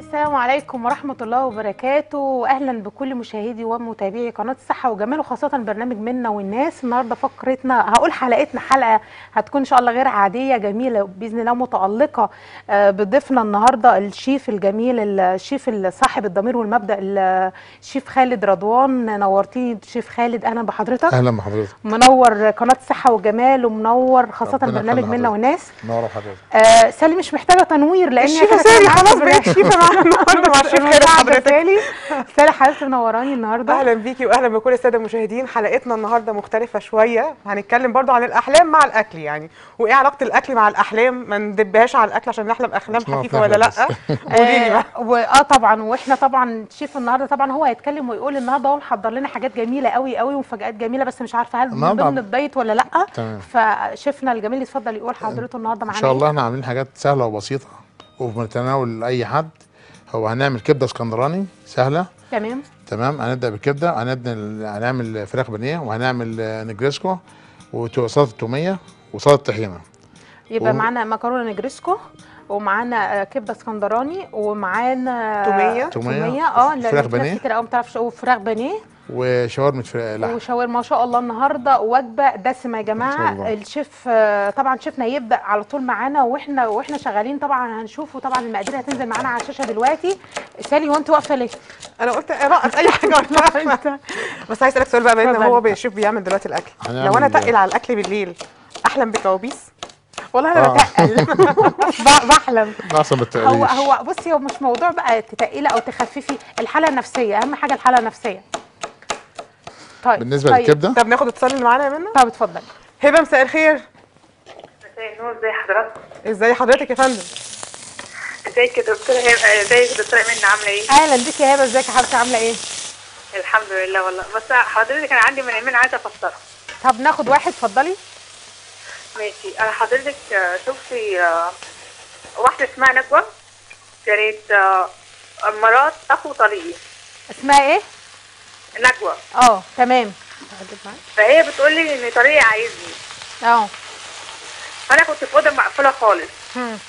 السلام عليكم ورحمة الله وبركاته وأهلا بكل مشاهدي ومتابعي قناة الصحة وجمال وخاصة برنامج منا والناس النهاردة فقرتنا هقول حلقتنا حلقة هتكون إن شاء الله غير عادية جميلة بإذن الله متألقة آه، بضيفنا النهاردة الشيف الجميل الشيف صاحب الضمير والمبدأ الشيف خالد رضوان نورتيني شيف خالد أهلا بحضرتك اهلا بحضرتك منور قناة الصحة والجمال ومنور خاصة ربنا برنامج يخلي منا حضرتك. والناس منور بحضرتك آه سالي مش محتاجة تنوير لأن هي الشيفة كانت سالي معانا خلاص في بقت شيفة معانا النهارده مع الشيف خالد المساعدة حضرتك سالي سالي حضرتك منوراني النهارده اهلا بيكي واهلا بكل الساده المشاهدين حلقتنا النهارده مختلفه شويه هنتكلم برضو عن الاحلام مع الاكل يعني وايه علاقه الاكل مع الاحلام ما ندبهاش على الاكل عشان نحلم احلام مش نعرف خفيفه ولا نحلم لا قولي لي بقى آه واه طبعا واحنا طبعا شيف النهارده طبعا هو هيتكلم ويقول النهارده هو محضر لنا حاجات جميله قوي قوي ومفاجات جميله بس مش عارفه هل من النهاردة ضمن عم- الدايت ولا لا تمام. فشيفنا الجميل يتفضل يقول حضرته النهارده معانا ان شاء إيه؟ الله احنا عاملين حاجات سهله وبسيطه وفي متناول اي حد هو هنعمل كبده اسكندراني سهله تمام تمام هنبدا بالكبده هنبدا هنعمل فراخ بانيه وهنعمل آه، نجريسكو وسلطه التوميه وسلطه طحينه يبقى و- معانا مكرونه نجريسكو ومعانا آه، كبده اسكندراني ومعانا تومية. تومية. توميه اه لأن فراخ في ناس بانيه. كتير قوي ما بتعرفش وفراخ بانيه وشاورما فراخ لحم وشاورما ما شاء الله النهارده وجبه دسمه يا ما شاء جماعه الله. الشيف آه، طبعا شيفنا يبدا على طول معانا واحنا واحنا شغالين طبعا هنشوفه طبعا المقادير هتنزل معانا على الشاشه دلوقتي سالي وانت واقفه ليه؟ انا قلت رقص اي حاجه ولا بس عايز اسالك سؤال بقى بما ان اتفضل. هو الشيف بيعمل دلوقتي الاكل هنعمل- لو انا تقل على الاكل بالليل احلم بكوابيس والله انا آه. بتقل ب- بحلم احسن هو بالتقليش هو بصي هو مش موضوع بقى تتقلي او تخففي الحاله النفسيه اهم حاجه الحاله النفسيه طيب بالنسبه طيب. للكبده طب ناخد اتصال اللي معانا يا منى طب اتفضل هبه مساء الخير مساء النور ازي حضرتك ازي حضرتك يا فندم ازيك يا دكتوره هبه ازيك يا دكتوره منى عامله ايه اهلا بيكي يا هبه ازيك يا حبيبتي عامله ايه؟ الحمد لله والله بس حضرتك انا عندي من يومين عايزه افسرها طب ناخد واحد اتفضلي ماشي انا حضرتك آه، شفتي آه، واحده اسمها نجوى كانت آه، مرات اخو طليقي اسمها ايه؟ نجوى اه تمام فهي بتقول لي ان طريقي عايزني اه فانا كنت في اوضه مقفوله خالص هم.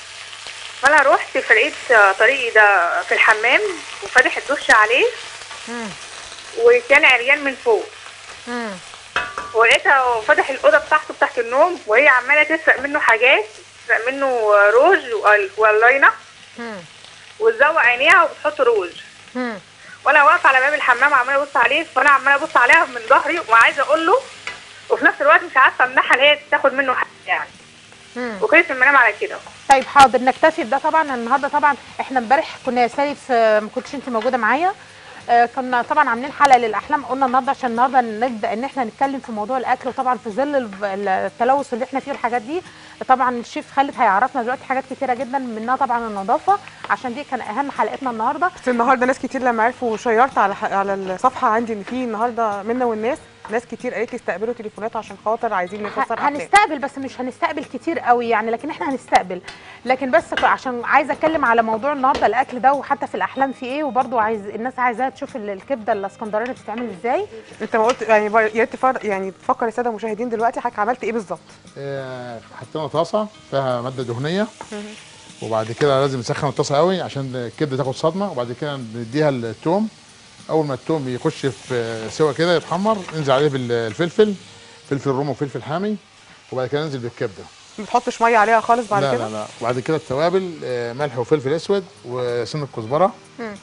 فانا رحت فلقيت آه، طريقي ده في الحمام وفاتح الدش عليه هم. وكان عريان من فوق هم. ولقيتها فاتح الاوضه بتاعته بتاعت النوم وهي عماله تسرق منه حاجات تسرق منه روج وال- واللاينه هم. وتزوق عينيها وبتحط روج هم. وانا واقفه على باب الحمام عماله ابص عليه فانا عماله ابص عليها من ظهري وعايزه اقول له وفي نفس الوقت مش عارفه امنعها ان هي تاخد منه حاجه يعني هم. وكنت في المنام على كده طيب حاضر نكتفي بده طبعا النهارده طبعا احنا امبارح كنا يا سالي في ما كنتش انت موجوده معايا آه، كنا طبعا عاملين حلقه للاحلام قلنا النهارده عشان النهارده نبدا ان احنا نتكلم في موضوع الاكل وطبعا في ظل ال- التلوث اللي احنا فيه والحاجات دي طبعا الشيف خالد هيعرفنا دلوقتي حاجات كتيره جدا منها طبعا النظافه عشان دي كان اهم حلقتنا النهارده بس النهارده ناس كتير لما عرفوا شيرت على ح- على الصفحه عندي ان في النهارده منا والناس ناس كتير قالت لي استقبلوا تليفونات عشان خاطر عايزين نفسر ه- احلام هنستقبل بس مش هنستقبل كتير قوي يعني لكن احنا هنستقبل لكن بس ك- عشان عايزه اتكلم على موضوع النهارده الاكل ده وحتى في الاحلام في ايه وبرده عايز الناس عايزاها تشوف ال- الكبده الاسكندراني بتتعمل ازاي انت ما قلت يعني بر- يا ريت تفر- يعني تفكر الساده المشاهدين دلوقتي حضرتك عملت ايه بالظبط آه، حطينا طاسه فيها ماده دهنيه وبعد كده لازم نسخن الطاسه قوي عشان الكبده تاخد صدمه وبعد كده نديها التوم اول ما التوم يخش في سوا كده يتحمر ننزل عليه بالفلفل فلفل رومي وفلفل حامي وبعد كده ننزل بالكبده ما بتحطش ميه عليها خالص بعد لا كده لا لا وبعد كده التوابل آه، ملح وفلفل اسود وسن الكزبره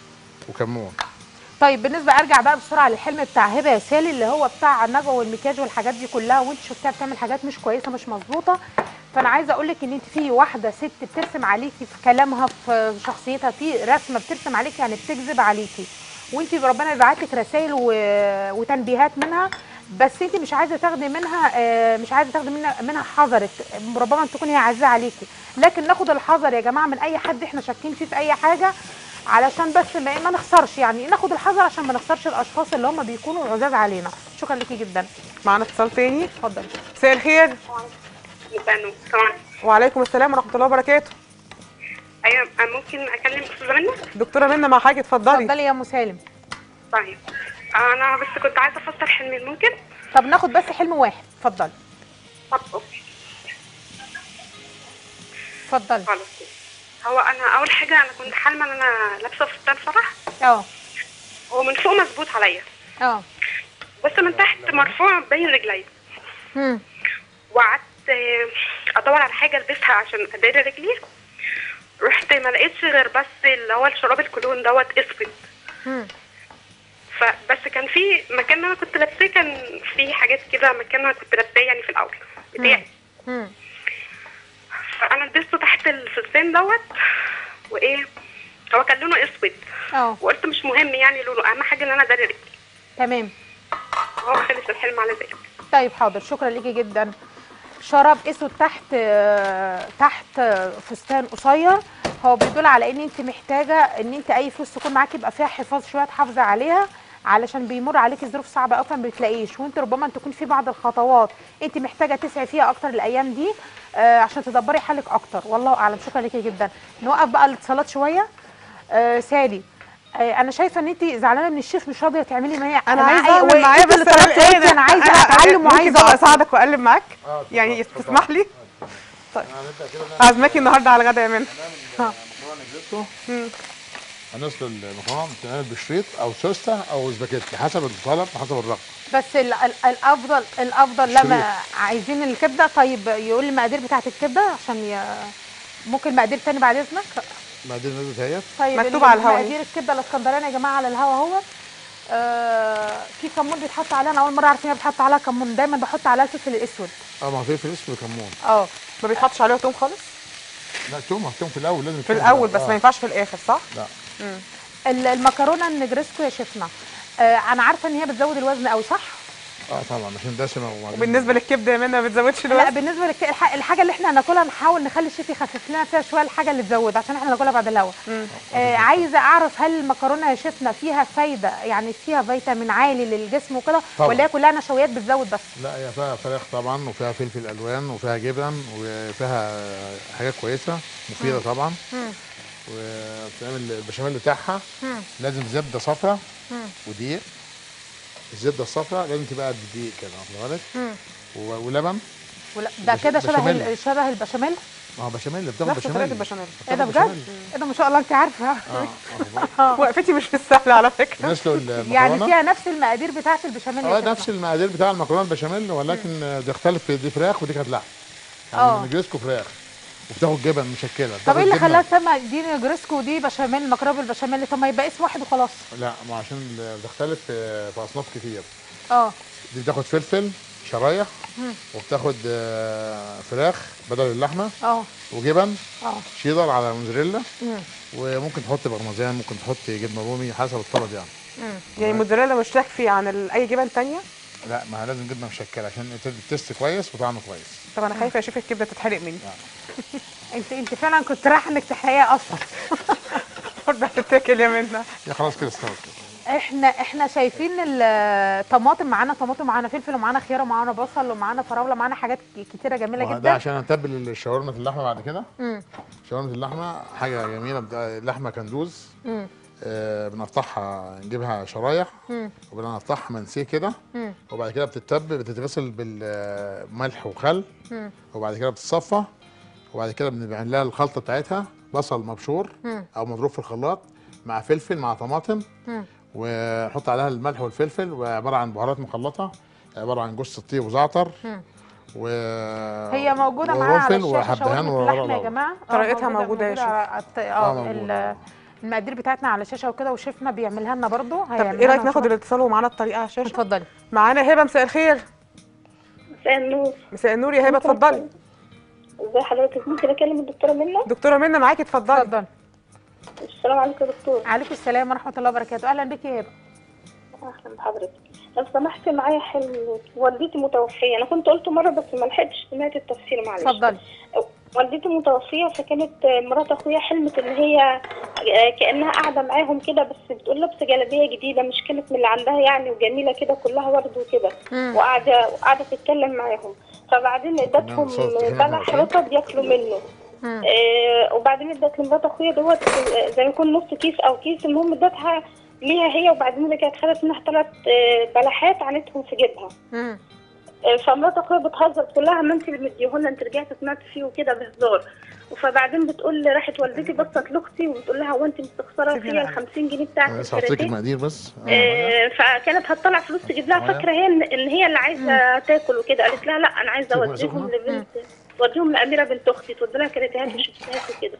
وكمون طيب بالنسبه ارجع بقى بسرعه للحلم بتاع هبه يا سالي اللي هو بتاع النجوى والمكياج والحاجات دي كلها وانت شفتها بتعمل حاجات مش كويسه مش مظبوطه فانا عايزه اقول لك ان انت في واحده ست بترسم عليكي في كلامها في شخصيتها في رسمه بترسم عليكي يعني بتكذب عليكي وانت ربنا بيبعت لك رسائل و... وتنبيهات منها بس انت مش عايزه تاخدي منها آه، مش عايزه تاخدي منها منها حذرك ربما تكون هي عزيزه عليكي لكن ناخد الحذر يا جماعه من اي حد احنا شاكين فيه في اي حاجه علشان بس ما, ما نخسرش يعني ناخد الحذر عشان ما نخسرش الاشخاص اللي هم بيكونوا عزاز علينا شكرا ليكي جدا معانا اتصال تاني اتفضل مساء الخير استنوا طبعا وعليكم السلام ورحمه الله وبركاته ايوه أنا ممكن اكلم استاذه منى دكتوره منى مع حاجه اتفضلي اتفضلي يا ام سالم طيب انا بس كنت عايزه افسر حلمي ممكن طب ناخد بس حلم واحد اتفضلي طب اوكي اتفضلي خلاص هو انا اول حاجه انا كنت حالمه ان انا لابسه فستان فرح اه ومن فوق مظبوط عليا اه بس من تحت مرفوع بين رجلي مم. وقعدت آه، ادور على حاجه البسها عشان اداري رجلي رحت ما لقيتش غير بس اللي هو الشراب الكولون دوت اسود مم. فبس كان في مكان اللي انا كنت لابساه كان في حاجات كده مكان انا كنت لابساه يعني في الاول بتاعي مم. فانا لبسته تحت الفستان دوت وايه هو كان لونه اسود اه وقلت مش مهم يعني لونه اهم حاجه ان انا داري رجلي تمام هو خلص الحلم على ذلك طيب حاضر شكرا ليكي جدا شراب اسود تحت آه، تحت آه، فستان قصير هو بيدل على ان انت محتاجه ان انت اي فلوس تكون معاكي يبقى فيها حفاظ شويه تحافظي عليها علشان بيمر عليكي ظروف صعبه قوي فما بتلاقيش وانت ربما أن تكون في بعض الخطوات انت محتاجه تسعي فيها اكتر الايام دي آه، عشان تدبري حالك اكتر والله اعلم شكرا ليكي جدا نوقف بقى الاتصالات شويه آه، سالي آه، انا شايفه ان انت زعلانه من الشيف مش راضيه تعملي معايا انا معاه عايزه أي- اعمل وإيه معايا اللي بس طلبتي؟ انا قلتي انا عايزه اتعلم ممكن وعايزه بقى أقف. اساعدك واقلب معاك اه يعني اتفضل. تسمح لي طيب هنبدا كده نعمل عازماكي النهارده على غدا يا منى مكرونه نجريسكو هنسلق المكرونه بتتعمل بشريط او سوسته او سباكيتي حسب الطلب وحسب الرغبه بس ال- ال- الافضل الافضل لما عايزين الكبده طيب يقول لي المقادير بتاعت الكبده عشان ي... ممكن مقادير تاني بعد اذنك مقادير نزلت اهيت طيب مكتوب ال- على الهوا مقادير الكبده الاسكندراني يا جماعه على الهوا اهو آه في كمون بيتحط عليها انا اول مره اعرف ان هي بتحط عليها كمون دايما بحط عليها الفلفل الاسود اه ما هو فلفل اسود وكمون اه ما بيتحطش عليها توم خالص لا توم توم في الاول لازم في يتحط. الاول بس آه. ما ينفعش في الاخر صح لا ال- المكرونه النجرسكو يا شيفنا آه انا عارفه ان هي بتزود الوزن قوي صح اه طبعا عشان دسمه وبعدين وبالنسبه للكبده يا منى ما بتزودش لا الوزن بالنسبه لك الح- الحاجه اللي احنا هناكلها نحاول نخلي الشيف يخفف لنا فيها شويه الحاجه اللي تزود عشان احنا ناكلها بعد الهوا آه عايزه اعرف هل المكرونه يا شيفنا فيها فايده يعني فيها فيتامين عالي للجسم وكده طبعاً. ولا هي كلها نشويات بتزود بس لا هي فيها فراخ طبعا وفيها فلفل الوان وفيها جبن وفيها حاجات كويسه مفيده طبعا وبتعمل البشاميل بتاعها لازم زبده صفراء ودقيق الزبده الصفراء لازم تبقى قد الدقيق كده واخد بالك و- ولبن ولا ده بش- كده شبه بشاميل. ال- شبه البشاميل ما هو بشاميل بتاخد نفس طريقه بشاميل البشاميل ايه ده بتاخد بجد؟ بشاميل. ايه ده ما شاء الله انت عارفه اه واخد بالك؟ وقفتي مش بالسهل على فكره نسلق المكرونه يعني فيها نفس المقادير بتاعت البشاميل يا اه شيفنا. نفس المقادير بتاع المكرونه البشاميل ولكن بتختلف دي فراخ ودي كانت لحم اه. يعني نجرسكو فراخ وبتاخد جبن مشكله طب بتاخد ايه اللي جبنة. خلاها تسمى دي نجرسكو ودي بشاميل مكرونه بالبشاميل طب ما يبقى اسم واحد وخلاص لا ما عشان بتختلف في في اصناف كتير اه دي بتاخد فلفل شرايح وبتاخد آه، فراخ بدل اللحمه اه وجبن اه شيدر على موزاريلا مم. وممكن تحط بارميزان ممكن تحط جبنه رومي حسب الطلب يعني يعني موتزاريلا مش تكفي عن ال- اي جبن تانية لا ما لازم جبنه مشكله عشان تدي التست كويس وطعمه كويس طب انا خايفه اشوف الكبده تتحرق مني انت انت فعلا كنت رايحه انك تحييها اصلا برضه هتتاكل يا منى يا خلاص كده استوت احنا احنا شايفين الطماطم معانا طماطم معانا فلفل ومعانا خيار ومعانا بصل ومعانا فراوله معانا حاجات كتيره جميله ما هو ده جدا عشان نتبل الشاورما اللحمه بعد كده مم. شاورما اللحمه حاجه جميله بت- لحمه كندوز مم. آه بنقطعها نجيبها شرايح مم. وبنقطعها منسيه كده مم. وبعد كده بتتبل بتتغسل بالملح وخل مم. وبعد كده بتتصفى وبعد كده بنعمل لها الخلطه بتاعتها بصل مبشور مم. او مضروب في الخلاط مع فلفل مع طماطم مم. ونحط عليها الملح والفلفل وعباره عن بهارات مخلطه عباره عن جوز الطيب وزعتر مم. و هي موجوده معانا على وقرنفل الشاشه وحبهان شاورما وورق اللحمه يا لورا. جماعه آه، طريقتها موجودة يا شيف. على الت- آه، اه موجودة. ال- المقادير بتاعتنا على الشاشه وكده وشيفنا بيعملها لنا برضو طب ايه رايك ناخد الاتصال ومعانا الطريقه على الشاشه اتفضلي معانا هبه مساء الخير مساء النور مساء النور يا هبه اتفضلي ازي حضرتك ممكن اكلم الدكتوره منى دكتوره منى معاكي اتفضلي اتفضلي السلام عليكم يا دكتور عليكم السلام ورحمه الله وبركاته اهلا بك يا هبه اهلا بحضرتك لو سمحت معايا حلم والدتي متوفيه انا كنت قلته مره بس ما لحقتش سمعت التفسير معلش اتفضلي والدتي متوفيه فكانت مرات اخويا حلمت ان هي كانها قاعده معاهم كده بس بتقول لابسه جلابيه جديده مش كانت من اللي عندها يعني وجميله كده كلها ورد وكده مم. وقاعده وقاعده تتكلم معاهم فبعدين ادتهم نعم، صوت كده بلح عارفين. رطب ياكلوا منه مم. آه وبعدين ادت لمرات اخويا دوت آه، زي ما يكون نص كيس او كيس المهم ادتها ليها هي وبعدين رجعت خدت منها ثلاث بلحات عنتهم في جيبها مم. آه، فمرات اخويا بتهزر تقول لها ما انت اللي مديهولنا انت رجعت سمعت فيه وكده بهزار فبعدين بتقول لي راحت والدتي بصت لاختي وبتقول لها هو انت مستخسره سيبي فيها ال العقل. 50 جنيه بتاعت انا لسه هحطيك الكاراتيه المقادير بس آه. آه، فكانت هتطلع فلوس تجيب لها معايا؟ فاكره هي ان إن هي اللي عايزه تاكل وكده قالت لها لا انا عايزه سخنة- اوديهم سخنة؟ لبنت اوديهم لاميره بنت اختي تودي لها كاراتيهات وشيبسيهات وكده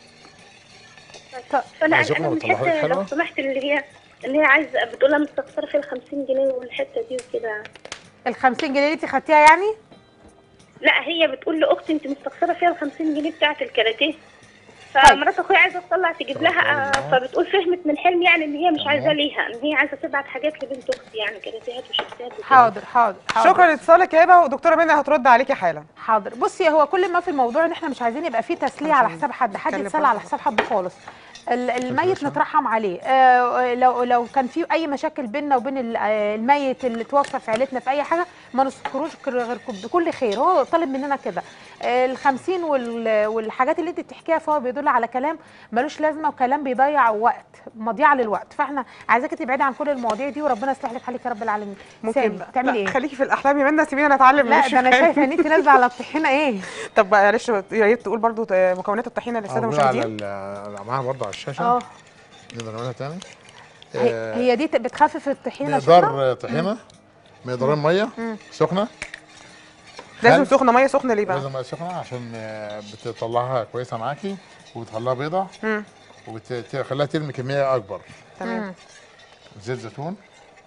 طب- فانا سخنة انا من وطلعها لك حته حلوة؟ لو سمحت اللي هي اللي هي عايزه بتقول لها مستخسره في ال 50 جنيه والحته دي وكده ال 50 جنيه اللي انت خدتيها يعني لا هي بتقول لاختي انت مستخسره فيها ال 50 جنيه بتاعت الكاراتيه فمرات اخويا عايزه تطلع تجيب لها آه، فبتقول فهمت من حلم يعني ان هي مش عايزاه ليها ان هي عايزه تبعت حاجات لبنت اختي يعني كاراتيهات وشيبسيهات وكده حاضر حاضر حاضر شكرا لاتصالك يا هبه ودكتوره منى هترد عليكي حالا حاضر بصي هو كل ما في الموضوع ان احنا مش عايزين يبقى فيه تسليه على حساب حد حد نتكلم يتسلى على برضه. حساب حد خالص ال- الميت نترحم عليه آه، لو لو كان في اي مشاكل بيننا وبين ال- آه، الميت اللي توفى في عيلتنا في اي حاجه ما نذكروش غير بكل خير هو طالب مننا كده آه، ال 50 وال- والحاجات اللي انت بتحكيها فهو بيدل على كلام ملوش لازمه وكلام بيضيع وقت مضيعه للوقت فاحنا عايزاكي تبعدي عن كل المواضيع دي وربنا يصلح لك حالك يا رب العالمين سامي لا، بتعملي ايه خليكي في الاحلام يا منى سيبينا نتعلم من لا الشيف ده انا خالد. شايفه ان انت نازله على الطحينه ايه طب معلش يا ريت تقول برضو مكونات الطحينه للساده موجودة على المشاهدين ال- معاها برضه على الشاشه اه نقدر نعملها تاني هي, آه، هي دي بتخفف الطحينه شوية؟ مقدار طحينه مقدارين ميه سخنه لازم خل. سخنه ميه سخنه ليه بقى لازم ميه سخنه عشان آه، بتطلعها كويسه معاكي وبتخليها بيضه مم. وبتخليها ترمي كميه اكبر تمام زيت زيتون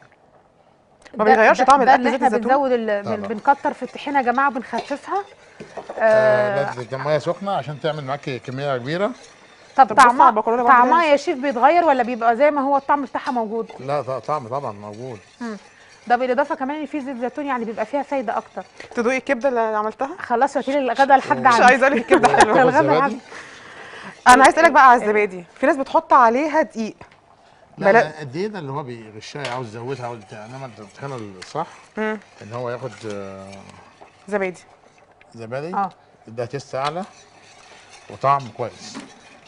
ما بيغيرش طعم ده الأكل اللي زيت احنا الزيتون؟ بنزود ال... لا، بن- لا. بنكتر في الطحينه يا جماعه وبنخففها آه، آه لازم تبقى ميه سخنه عشان تعمل معاكي كميه كبيره طب طب بص على طعمها المكرونة برضه طعمها جاهز. يا شيف بيتغير ولا بيبقى زي ما هو الطعم بتاعها موجود لا ط- طعم طبعا موجود ده بالاضافه كمان ان في زيت زيتون يعني بيبقى فيها فايده اكتر تدوقي الكبده اللي عملتها خلاص وكيل الغدا لحد مش عندي عايزه اقول لك الكبده حلوه الغدا الزبادي؟ عندي انا عايز اسالك بقى على الزبادي في ناس بتحط عليها دقيق لا بلا- لا الدقيق ده اللي هو بيغشها عاوز يزودها عاوز بتاع انما الطحينه الصح مم. ان هو ياخد آه، زبادي زبادي اه ده تيست اعلى وطعم كويس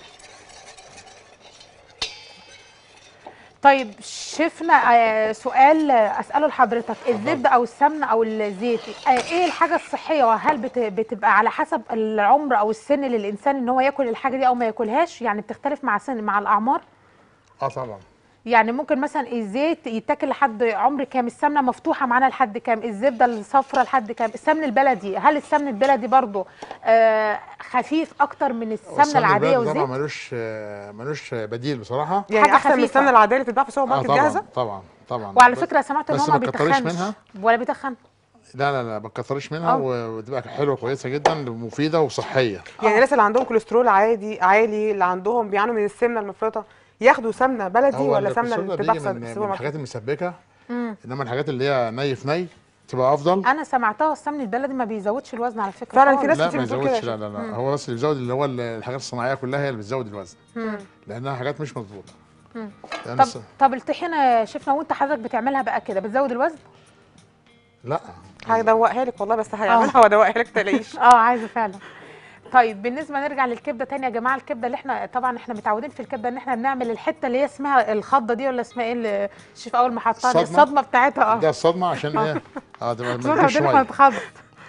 طيب شفنا آه، سؤال آه، اساله لحضرتك الزبده او السمنه او الزيت آه، ايه الحاجه الصحيه وهل بت- بتبقى على حسب العمر او السن للانسان ان هو ياكل الحاجه دي او ما ياكلهاش يعني بتختلف مع سن مع الاعمار اه طبعا يعني ممكن مثلا الزيت يتاكل لحد عمر كام السمنه مفتوحه معانا لحد كام الزبده الصفراء لحد كام السمن البلدي هل السمن البلدي برضو آه خفيف اكتر من السمنه السمن العاديه البلدي طبعا والزيت ملوش آه، ملوش بديل بصراحه يعني حاجة احسن من خفيفة. السمنه العاديه اللي بتتباع في السوبر اه ماركت طبعا جاهزه طبعا طبعا وعلى بس- فكره سمعت ان بس هو ما ما تكتريش بيتخنش منها. ولا بيتخن لا لا لا ما تكتريش منها آه. و- وتبقى حلوه كويسه جدا مفيده وصحيه يعني الناس اللي عندهم كوليسترول عادي عالي اللي عندهم بيعانوا من السمنه المفرطه ياخدوا سمنه بلدي هو ولا سمنه الكوليسترول اللي ده بتتباع بيجي في من, السوبر من ماركت الحاجات المسبكه انما الحاجات اللي هي ني في ني تبقى افضل انا سمعتها السمن البلدي ما بيزودش الوزن على فكره فعلاً في خالص. ناس لا كتير ما بتقول كده يزودش لا لا لا هو بس اللي بيزود اللي هو ال- الحاجات الصناعيه كلها هي اللي بتزود الوزن لانها حاجات مش مظبوطه لأن طب الص- طب الطحينه شفنا وانت حضرتك بتعملها بقى كده بتزود الوزن لا هيدوقها لك والله بس هيعملها وادوقها لك تلاقيش اه عايزه فعلا طيب بالنسبه نرجع للكبده تاني يا جماعه الكبده اللي احنا طبعا احنا متعودين في الكبده ان احنا بنعمل الحته اللي هي اسمها الخضه دي ولا اسمها ايه اللي الشيف اول ما حطها الصدمة. الصدمه بتاعتها اه ده الصدمه عشان ايه اه تبقى الصدمه ما تجيش دي شويه هتتخض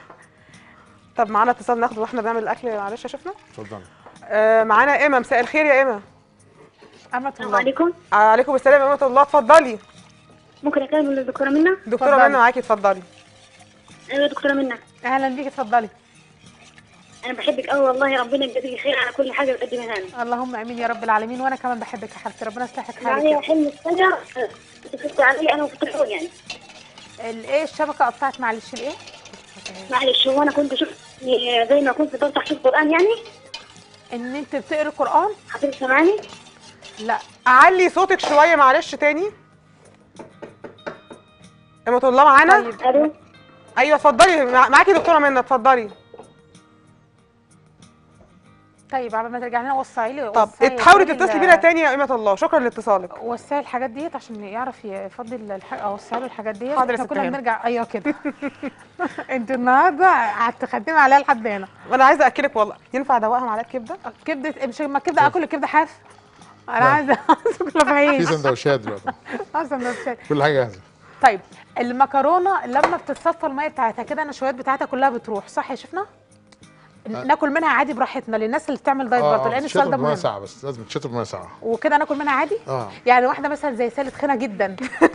طب معانا اتصال ناخده واحنا بنعمل الاكل معلش يا شفنا اتفضل آه معانا ايما مساء الخير يا ايما أمة السلام الله عليكم عليكم السلام ورحمه الله اتفضلي ممكن اكلم الدكتوره منى دكتوره اتفضلي. منى معاكي اتفضلي ايوه يا دكتوره منى اهلا بيكي اتفضلي انا بحبك قوي والله ربنا يجازيك خير على كل حاجه بتقدمها لنا اللهم امين يا رب العالمين وانا كمان بحبك يا حبيبتي ربنا يصلح لك معايا حالك حلم السنه تفوت علي انا وفتحون يعني الايه الشبكه قطعت معلش الايه معلش هو انا كنت شفت زي ما كنت بفتح في القران يعني ان انت بتقري القران حضرتك سامعني لا علي صوتك شويه معلش تاني ايما الله معانا طيب الو ايوه اتفضلي مع- معاكي دكتوره منى اتفضلي طيب على ما ترجع لنا وصعي لي طب وصعي تحاولي الراجل- تتصلي بينا تاني يا ايمه الله شكرا لاتصالك وسعي الحاجات ديت عشان يعرف يفضل الحاجة او وسعي له الحاجات ديت حاضر يا احنا ست كنا هانم. بنرجع ايوه كده انت النهارده هتخدمي عليها لحد هنا وانا عايزه اكلك والله ينفع ادوقها معلقه كبده كبده مش ما الكبده اكل الكبده حاف انا عايزه اكل في في عيش سندوتشات دلوقتي اه سندوتشات كل حاجه جاهزه طيب المكرونه لما بتتصفى الميه بتاعتها كده النشويات بتاعتها كلها بتروح صح يا شفنا ناكل منها عادي براحتنا للناس اللي بتعمل دايت برضه لان السؤال ده بميه مهم ساعه بس لازم تشطب بميه ساعه وكده ناكل منها عادي اه يعني واحده مثلا زي سالة خينه جدا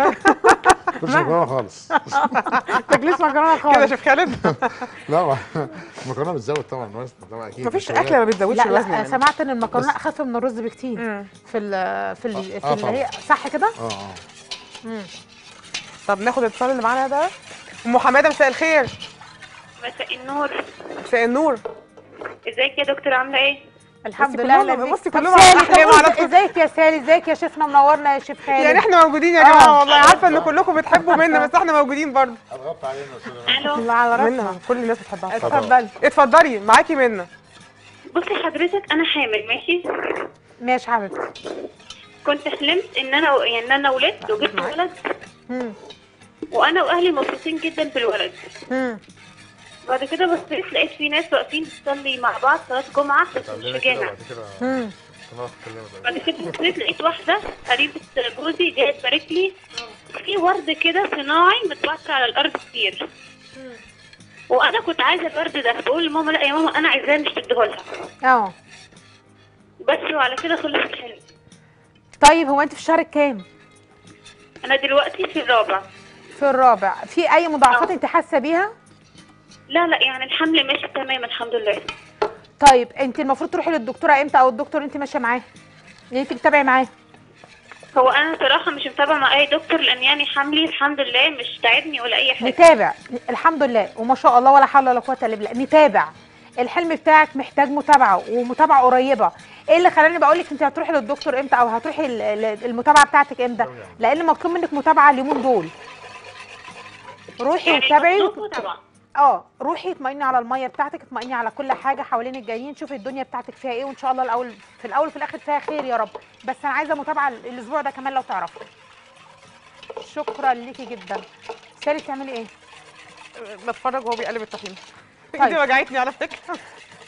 مش مكرونه خالص تاكليش مكرونه كده خالص شيف خالد لا ما- المكرونه بتزود طبعا الوزن طبعا اكيد مفيش النشويات. اكله ما بتزودش لا الوزن لا يعني سمعت ان المكرونه اخف من الرز بكتير مم. في ال في ال آه، في اللي هي صح كده اه اه طب ناخد الاتصال اللي معانا ده ام حماده مساء الخير مساء النور مساء النور ازيك يا دكتور عامله ايه الحمد بصي لله كلهم- أهلا بيك. بصي طب كلهم سالي، على الأحلام طب وعلى قولي ازيك يا سالي ازيك يا شيفنا منورنا يا شيف خالد يعني احنا موجودين يا آه. جماعه والله عارفه ان كلكم بتحبوا منا بس احنا موجودين برضه اضغط علينا يا أستاذة الو الله على راسنا منا كل الناس بتحبها اتفضلي اتفضلي معاكي منا بصي حضرتك انا حامل ماشي ماشي حبيبتي كنت حلمت ان انا يعني ان انا ولدت وجبت ولد مم. وانا واهلي مبسوطين جدا بالولد مم. بعد كده بصيت لقيت في ناس واقفين بتصلي مع بعض صلاه جمعه بس مش في جامع بعد كده مم. خلاص اتكلمت بعد كده بصيت لقيت واحده قريبه جوزي جايه تبارك لي في ورد كده صناعي متبعتر على الارض كتير وانا كنت عايزه الورد ده بقول لماما لا يا ماما انا عايزاه مش تديهولها اه بس وعلى كده خلص الحلم طيب هو انت في الشهر الكام انا دلوقتي في الرابع في الرابع في اي مضاعفات آه. انت حاسه بيها لا لا يعني الحمل ماشي تمام الحمد لله طيب انت المفروض تروحي للدكتوره امتى او الدكتور انت ماشيه معاه يعني انت بتتابعي معاه هو انا صراحه مش متابعه مع اي دكتور لان يعني حملي الحمد لله مش تعبني ولا اي حاجه نتابع الحمد لله وما شاء الله ولا حول ولا قوه الا بالله نتابع الحلم بتاعك محتاج متابعه ومتابعه قريبه ايه اللي خلاني بقول لك انت هتروحي للدكتور امتى او هتروحي ال- ال- المتابعه بتاعتك امتى لان مطلوب منك متابعه اليومين دول روحي يعني وتابعي مطلوب طبعا اه روحي اطمئني على الميه بتاعتك اطمئني على كل حاجه حوالين الجايين شوفي الدنيا بتاعتك فيها ايه وان شاء الله الاول في الاول وفي الاخر فيها خير يا رب بس انا عايزه متابعه الاسبوع ده كمان لو تعرفي شكرا ليكي جدا سالي بتعملي ايه بتفرج وهو بيقلب الطحينه طيب. ايدي وجعتني على فكره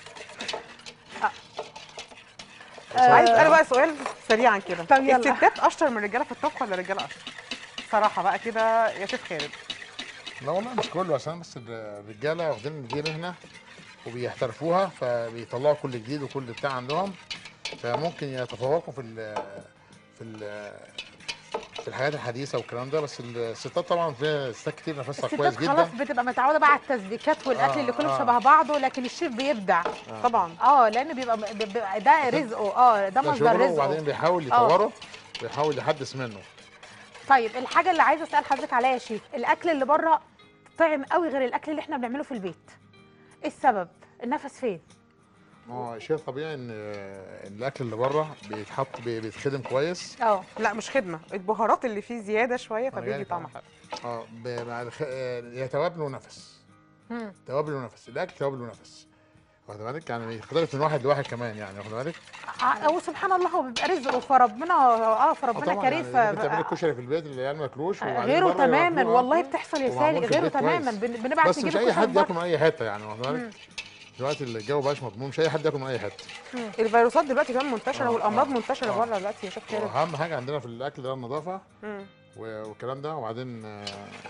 آه. عايز اسال بقى سؤال سريعا كده طب يلا. الستات اشطر من الرجاله في الطبخ ولا الرجاله اشطر صراحه بقى كده يا شيف خالد لا والله مش كله عشان بس الرجاله واخدين دي مهنه وبيحترفوها فبيطلعوا كل جديد وكل بتاع عندهم فممكن يتفوقوا في ال في ال في الحاجات الحديثه والكلام ده بس الستات طبعا في ستات كتير نفسها كويس الستات خلاص جدا بتبقى متعوده بقى على التسبيكات والاكل آه، اللي كله آه. شبه بعضه لكن الشيف بيبدع طبعا اه لان بيبقى, بيبقى ده رزقه اه ده ده مصدر شغله وبعدين رزقه بيحاول آه. يطوره بيحاول يحدث منه طيب الحاجه اللي عايزه اسال حضرتك عليها يا شيف الاكل اللي بره طعم قوي غير الاكل اللي احنا بنعمله في البيت ايه السبب النفس فين ما هو شيء طبيعي ان إن الاكل اللي بره بيتحط بي- بيتخدم كويس اه لا مش خدمه البهارات اللي فيه زياده شويه أنا فبيدي جاي طعم طبعاً. حلو اه ب- مع الخ... آه، يا توابل ونفس مم. توابل ونفس الاكل توابل ونفس واخد بالك يعني بيختلف من واحد لواحد كمان يعني واخد بالك ع- وسبحان الله هو بيبقى رزقه فربنا اه آه فربنا طبعاً كريم يعني ف... ممكن تعملي الكشري في البيت اللي العيال ما ياكلوش وبعدين غيره بره تماما ياكلوه. والله بتحصل يا ومعمول سالي في غيره البيت كويس. تماما بن- بنبعت بس نجيب مش اي الكشري حد من بره. ياكل من اي حته يعني واخد بالك دلوقتي الجو بقاش مضمون مش اي حد ياكل من اي حته الفيروسات دلوقتي كمان منتشره آه، والامراض آه، منتشره آه. بره دلوقتي يا شيف خالد واهم حاجه عندنا في الاكل ده النظافه مم. و- والكلام ده وبعدين آه،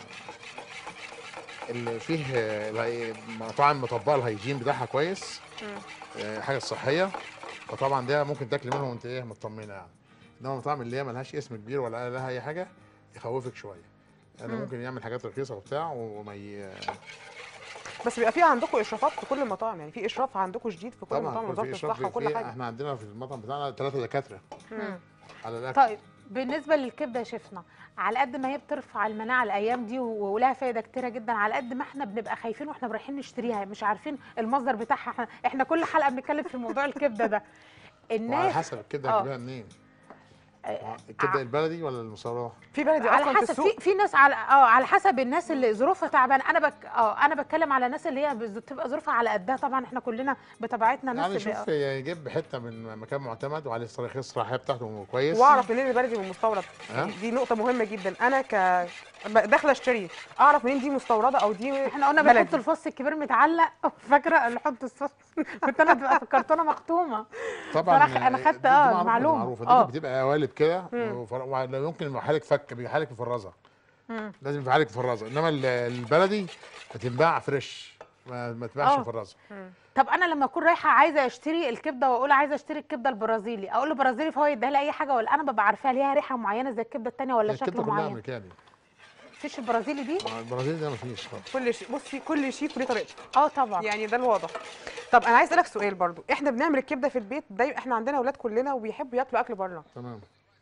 اللي فيه آه، الهي- مطاعم مطبقه الهيجين بتاعها كويس آه، حاجه صحيه فطبعا ده ممكن تاكلي منهم وانت ايه مطمنه يعني انما المطاعم اللي هي ملهاش اسم كبير ولا لها اي حاجه يخوفك شويه يعني ممكن يعمل حاجات رخيصه وبتاع وما ي... بس بيبقى في عندكم اشرافات في كل المطاعم يعني في اشراف عندكم شديد في كل طبعا المطاعم يكون وزاره في اشراف الصحه في وكل في- حاجه احنا عندنا في المطعم بتاعنا ثلاثه دكاتره مم. على الاكل طيب بالنسبه للكبده يا شيفنا على قد ما هي بترفع المناعه الايام دي و- ولها فايده كتيره جدا على قد ما احنا بنبقى خايفين واحنا رايحين نشتريها مش عارفين المصدر بتاعها احنا, احنا كل حلقه بنتكلم في موضوع الكبده ده وعلى الناس حسب الكبده آه. هتجيبها منين آه، الكبده البلدي ولا المصاراه في بلدي على اصلا في حسب السوق في في ناس على اه على حسب الناس اللي ظروفها تعبانه انا بك اه انا بتكلم على الناس اللي هي بز- بتبقى ظروفها على قدها طبعا احنا كلنا بطبيعتنا ناس يعني بي- شوف يجيب حته من مكان معتمد وعليه الصلاحيه الصلاحيه بتاعته كويس واعرف منين البلدي من مستورد ها؟ دي نقطه مهمه جدا انا ك ب- داخله اشتري اعرف منين دي مستورده او دي احنا قلنا بلدي. بنحط الفص الكبير متعلق فاكره نحط الفص كنت انا بتبقى في الكرتونه مختومه طبعا صراحة أنا دي- خدت، دي آه، معروفة، دي المعلومة. معروفه آه. دي بتبقى قوالب كده وفر- ولو يمكن يبقى حالك فك بيبقى حالك مفرزه لازم يبقى عليك فرازه انما ال- البلدي هتنباع فريش ما, ما تباعش آه. فرازه طب انا لما اكون رايحه عايزه اشتري الكبده واقول عايزه اشتري الكبده البرازيلي اقول له برازيلي فهو يديها لي اي حاجه ولا انا ببقى عارفاها ليها ريحه معينه زي الكبده التانية ولا الكبده شكل كلها معين امريكاني مفيش البرازيلي دي مع البرازيل ده ما فيش خالص كل شيء بصي كل شيء وليه طريقته اه طبعا يعني ده الواضح طب انا عايز اسالك سؤال برضو احنا بنعمل الكبده في البيت دايما احنا عندنا اولاد كلنا وبيحبوا ياكلوا اكل بره تمام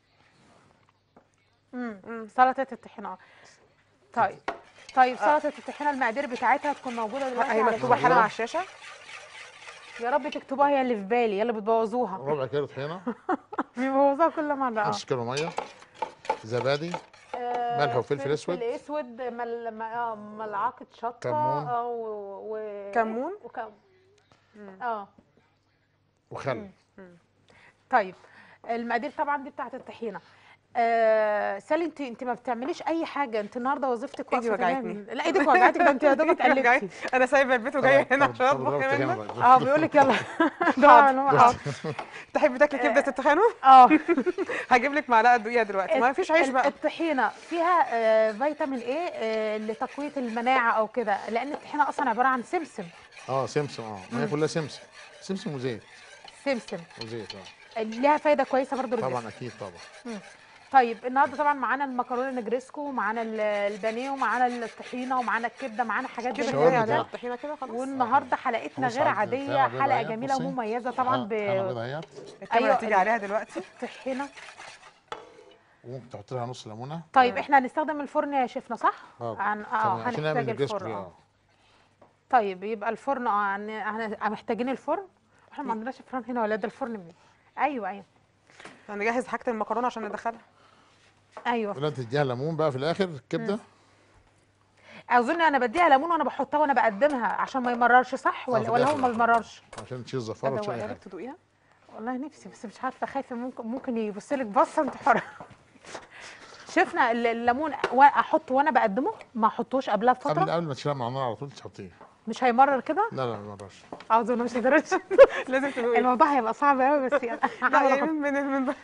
امم سلطه الطحينه آه. طيب طيب سلطه الطحينه المقادير بتاعتها تكون موجوده دلوقتي هي على مكتوبه الشاشة. حالا على الشاشه يا رب تكتبوها هي اللي في بالي يلا بتبوظوها ربع كيلو طحينه بيبوظوها كل مره اه نص كيلو ميه زبادي آه، ملح وفلفل أسود. فلفل اسود مل... م- آه، ملعقه شطه كمون. اه و... و... كمون؟ وكم... اه وخل طيب المقادير طبعا دي بتاعت الطحينه آه سالي انت انت ما بتعمليش اي حاجه انت النهارده وظيفتك إيدي واقفه وجعتني. تمام. لا ايدك وجعتك ده انت يا دوبك قلبتي انا سايبه البيت وجايه هنا عشان اطبخ منه اه بيقول لك يلا ده أنا- آه. تحبي تاكلي كبده الطحينه اه هجيب لك معلقه دقيقه دلوقتي ما فيش عيش ال- بقى الطحينه فيها آه فيتامين ايه آه لتقويه المناعه او كده لان الطحينه اصلا عباره عن سمسم اه سمسم اه ما هي كلها سمسم سمسم وزيت سمسم وزيت اه ليها فايده كويسه برضو للجسم طبعا اكيد طبعا طيب النهارده طبعا معانا المكرونه نجريسكو ومعانا ال- البانيه ومعانا الطحينه ومعانا الكبده معانا حاجات كده زي شاورما كفايه كده عليها بقى. الطحينه كده خلاص والنهارده حلقتنا خلاص غير عندنا عاديه فعلا بيضة حلقه اهيت، جميله بصي. ومميزه طبعا ب حلقة بيضة اهيت الكاميرا أيوة. تيجي عليها دلوقتي طحينه وممكن تحط لها نص ليمونه طيب احنا هنستخدم الفرن يا شيفنا صح؟ اه عن... تمام، اه عشان نعمل هنحتاج الجسم الفرن اه اه طيب يبقى الفرن اه هن... هن... محتاجين الفرن احنا ما عندناش فرن هنا ولا ده الفرن مين؟ ايوه ايوه هنجهز حاجه المكرونه عشان ندخلها ايوه ولا تديها ليمون بقى في الاخر الكبده اظن انا بديها ليمون وانا بحطها وانا بقدمها عشان ما يمررش صح في ولا ولا هو الآخر. ما بيمررش عشان تشيل الزفاره وتشيل اي ادوقها حاجه لك تدوقيها والله نفسي بس مش عارفه خايفه ممكن ممكن يبص لك بصه انت حره شفنا ال- الليمون و- احطه وانا بقدمه ما احطوش قبلها قبل بفتره قبل ما تشيلها من على النار على طول تحطيه مش هيمرر كده لا لا ما يمرش اظن مش هيدرس لازم تدوقي الموضوع هيبقى صعب قوي بس يعني لا هحاول يعني أحط. من من من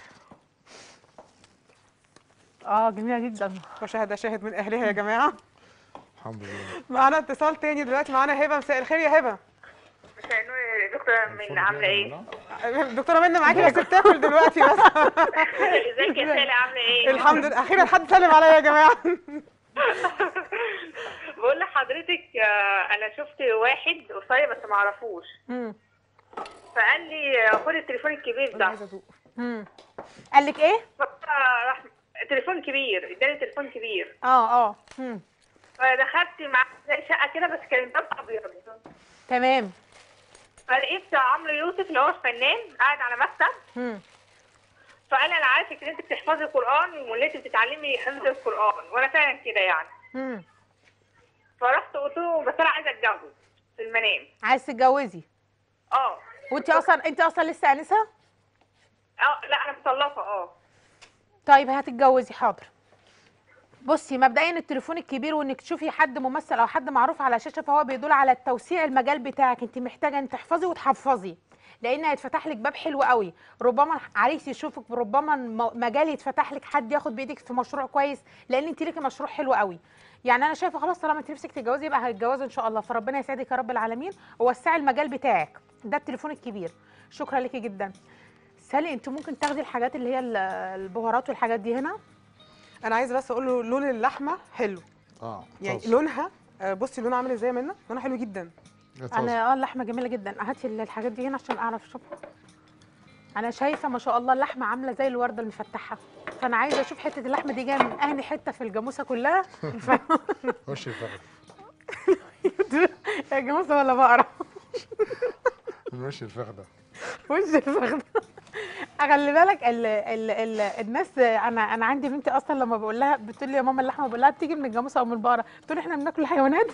اه جميله جدا وشاهد شاهد من اهلها يا جماعه الحمد لله معانا اتصال تاني دلوقتي معانا هبه مساء الخير يا هبه مساء النور يا دكتورة من عاملة ايه؟ الدكتوره منى معاكي بس بتاكل دلوقتي بس ازيك يا سالي عاملة ايه؟ الحمد لله اخيرا حد سلم عليا يا جماعه بقول لحضرتك آه، انا شفت واحد قصير بس ما اعرفوش امم فقال لي آه، خد التليفون الكبير ده عايزه ادوق امم قال لك ايه فراح تليفون كبير اداني تليفون كبير اه اه امم فدخلت مع زي شقه كده بس كان باب ابيض تمام فلقيت عمرو يوسف اللي هو الفنان قاعد على مكتب امم فقال انا عارفك ان انت بتحفظي القران وان انت بتتعلمي حفظ القران وانا فعلا كده يعني امم فرحت قلت له بس انا عايزه اتجوز في المنام عايز تتجوزي اه وانت اصلا انت اصلا لسه انسه اه لا انا مطلقه اه طيب هتتجوزي حاضر بصي مبدئيا التليفون الكبير وانك تشوفي حد ممثل او حد معروف على شاشه فهو بيدل على التوسيع المجال بتاعك انت محتاجه ان تحفظي وتحفظي لان هيتفتح لك باب حلو قوي ربما عريس يشوفك ربما م- مجال يتفتح لك حد ياخد بايدك في مشروع كويس لان انت ليكي مشروع حلو قوي يعني انا شايفه خلاص طالما انت نفسك تتجوزي يبقى هتتجوزي ان شاء الله فربنا يسعدك يا رب العالمين ووسعي المجال بتاعك ده التليفون الكبير شكرا ليكي جدا سالي انت ممكن تاخدي الحاجات اللي هي ال- البهارات والحاجات دي هنا انا عايزه بس اقول له لون اللحمه حلو اه يعني طاز. لونها آه، بصي لونها عامل ازاي منى لونها حلو جدا طاز. انا اه اللحمه جميله جدا هاتي ال- الحاجات دي هنا عشان اعرف اشوفها انا شايفه ما شاء الله اللحمه عامله زي الورده المفتحه فانا عايزه اشوف حته اللحمه دي جايه من اهني حته في الجاموسه كلها ف... وش الفخذ يا جاموسه ولا بقره من وش الفخذ وش الفخده خلي بالك ال ال ال الناس انا انا عندي بنتي اصلا لما بقول لها بتقول لي يا ماما اللحمه بقول لها بتيجي من الجاموسه او من البقره بتقول لي احنا بناكل حيوانات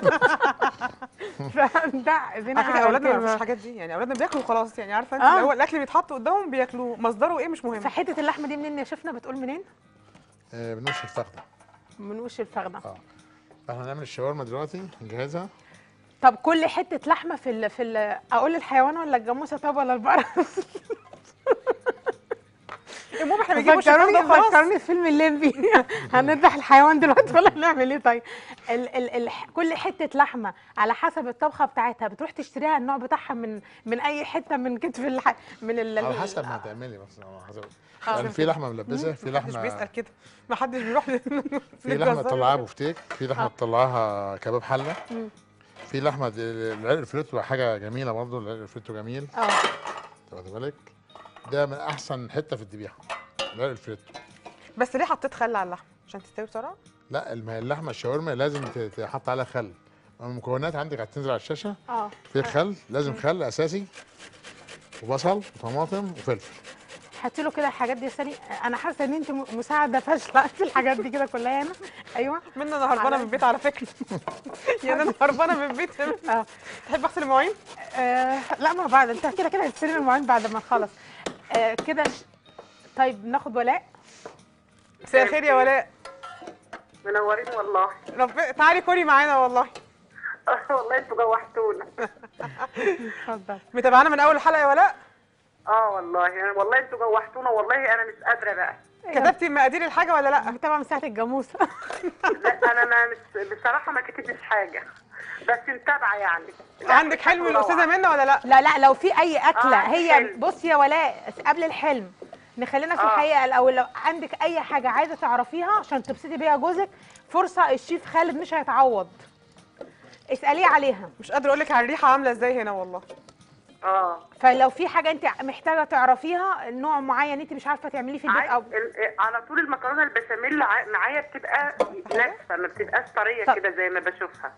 فده زينة على فكره اولادنا ما كلمة. يعرفوش الحاجات دي يعني اولادنا بياكلوا خلاص يعني عارفه انت آه. اللي هو الاكل بيتحط قدامهم بياكلوه مصدره ايه مش مهم فحته اللحمه دي منين يا شفنا بتقول منين آه من وش الفخذ من وش الفخده اه احنا هنعمل الشاورما دلوقتي نجهزها طب كل حته لحمه في ال في ال اقول الحيوان ولا الجاموسه طب ولا البقره المهم احنا بنجيب وش فكروني الفندق خلاص فكروني في فيلم الليمبي هنذبح الحيوان دلوقتي ولا هنعمل ايه طيب ال ال ال كل حته لحمه على حسب الطبخه بتاعتها بتروح تشتريها النوع بتاعها من من اي حته من كتف الح... من ال على حسب ما هتعملي بس على حسب آه. يعني في لحمه ملبسه في محدش لحمه بيسال كده ما حدش بيروح ل- في لحمه للجزار. تطلعها بفتيك في لحمه تطلعها كباب حله في لحمه دي- العرق الفريتو حاجه جميله برضه العرق الفريتو جميل اه واخد بالك ده من احسن حته في الذبيحه العرق الفريتو بس ليه حطيت خل على اللحمه عشان تستوي بسرعه لا الم- اللحمه الشاورما لازم ت- تحط عليها خل المكونات عندك هتنزل على الشاشه اه في خل لازم خل اساسي وبصل وطماطم وفلفل هاتي له كده الحاجات دي يا سالي انا حاسه ان انت م- مساعده فاشله في الحاجات دي كده كلها هنا ايوه منى انا هربانه من البيت على فكره يعني انا هربانه من البيت اه تحب اغسل المواعين آه، لا ما بعد انت كده كده هتستلم المواعين بعد ما نخلص آه كده ش... طيب ناخد ولاء مساء الخير يا ولاء منورين والله رب... تعالي كلي معانا والله والله انتوا جوحتونا اتفضل متابعانا من اول حلقه يا ولاء اه والله يعني والله انتوا جوحتونا والله انا مش قادره بقى كتبتي مقادير الحاجه ولا لا متابعه من ساعه الجاموسه لا انا ما مش بصراحه ما كتبتش حاجه بس متابعه يعني عندك حلم الاستاذه منى ولا لا لا لا لو في اي اكله آه، هي حلم. بصي يا ولاء قبل الحلم نخلينا في آه. الحقيقه الاول لو عندك اي حاجه عايزه تعرفيها عشان تبسطي بيها جوزك فرصه الشيف خالد مش هيتعوض اساليه عليها مش قادره اقول لك على الريحه عامله ازاي هنا والله اه فلو في حاجه انت محتاجه تعرفيها نوع معين انت مش عارفه تعمليه في البيت عايز او ال- على طول المكرونه البشاميل ع- معايا بتبقى ناشفه ما بتبقاش طريه طب. كده زي ما بشوفها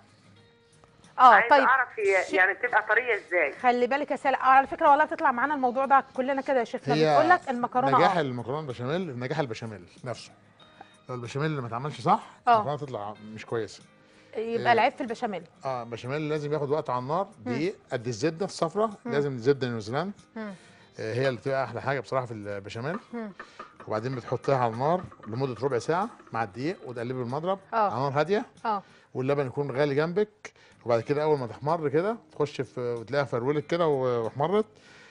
اه عايزه طيب اعرف هي يعني بتبقى طريه ازاي خلي بالك يا سلا آه على فكره والله بتطلع معانا الموضوع ده كلنا كده يا شيفنا هي بتقول لك المكرونه نجاح اه المكرونه البشاميل نجاح البشاميل نفسه لو البشاميل اللي ما اتعملش صح آه. المكرونه تطلع مش كويسه يبقى العيب في البشاميل اه البشاميل لازم ياخد وقت على النار دقيق قد الزبده الصفراء لازم زبده نيوزيلاند مم. آه هي اللي بتبقى احلى حاجه بصراحه في البشاميل وبعدين بتحطيها على النار لمده ربع ساعه مع الدقيق وتقلبي بالمضرب آه. على نار هاديه اه واللبن يكون غالي جنبك وبعد كده اول ما تحمر كده تخش في وتلاقيها فرولت كده واحمرت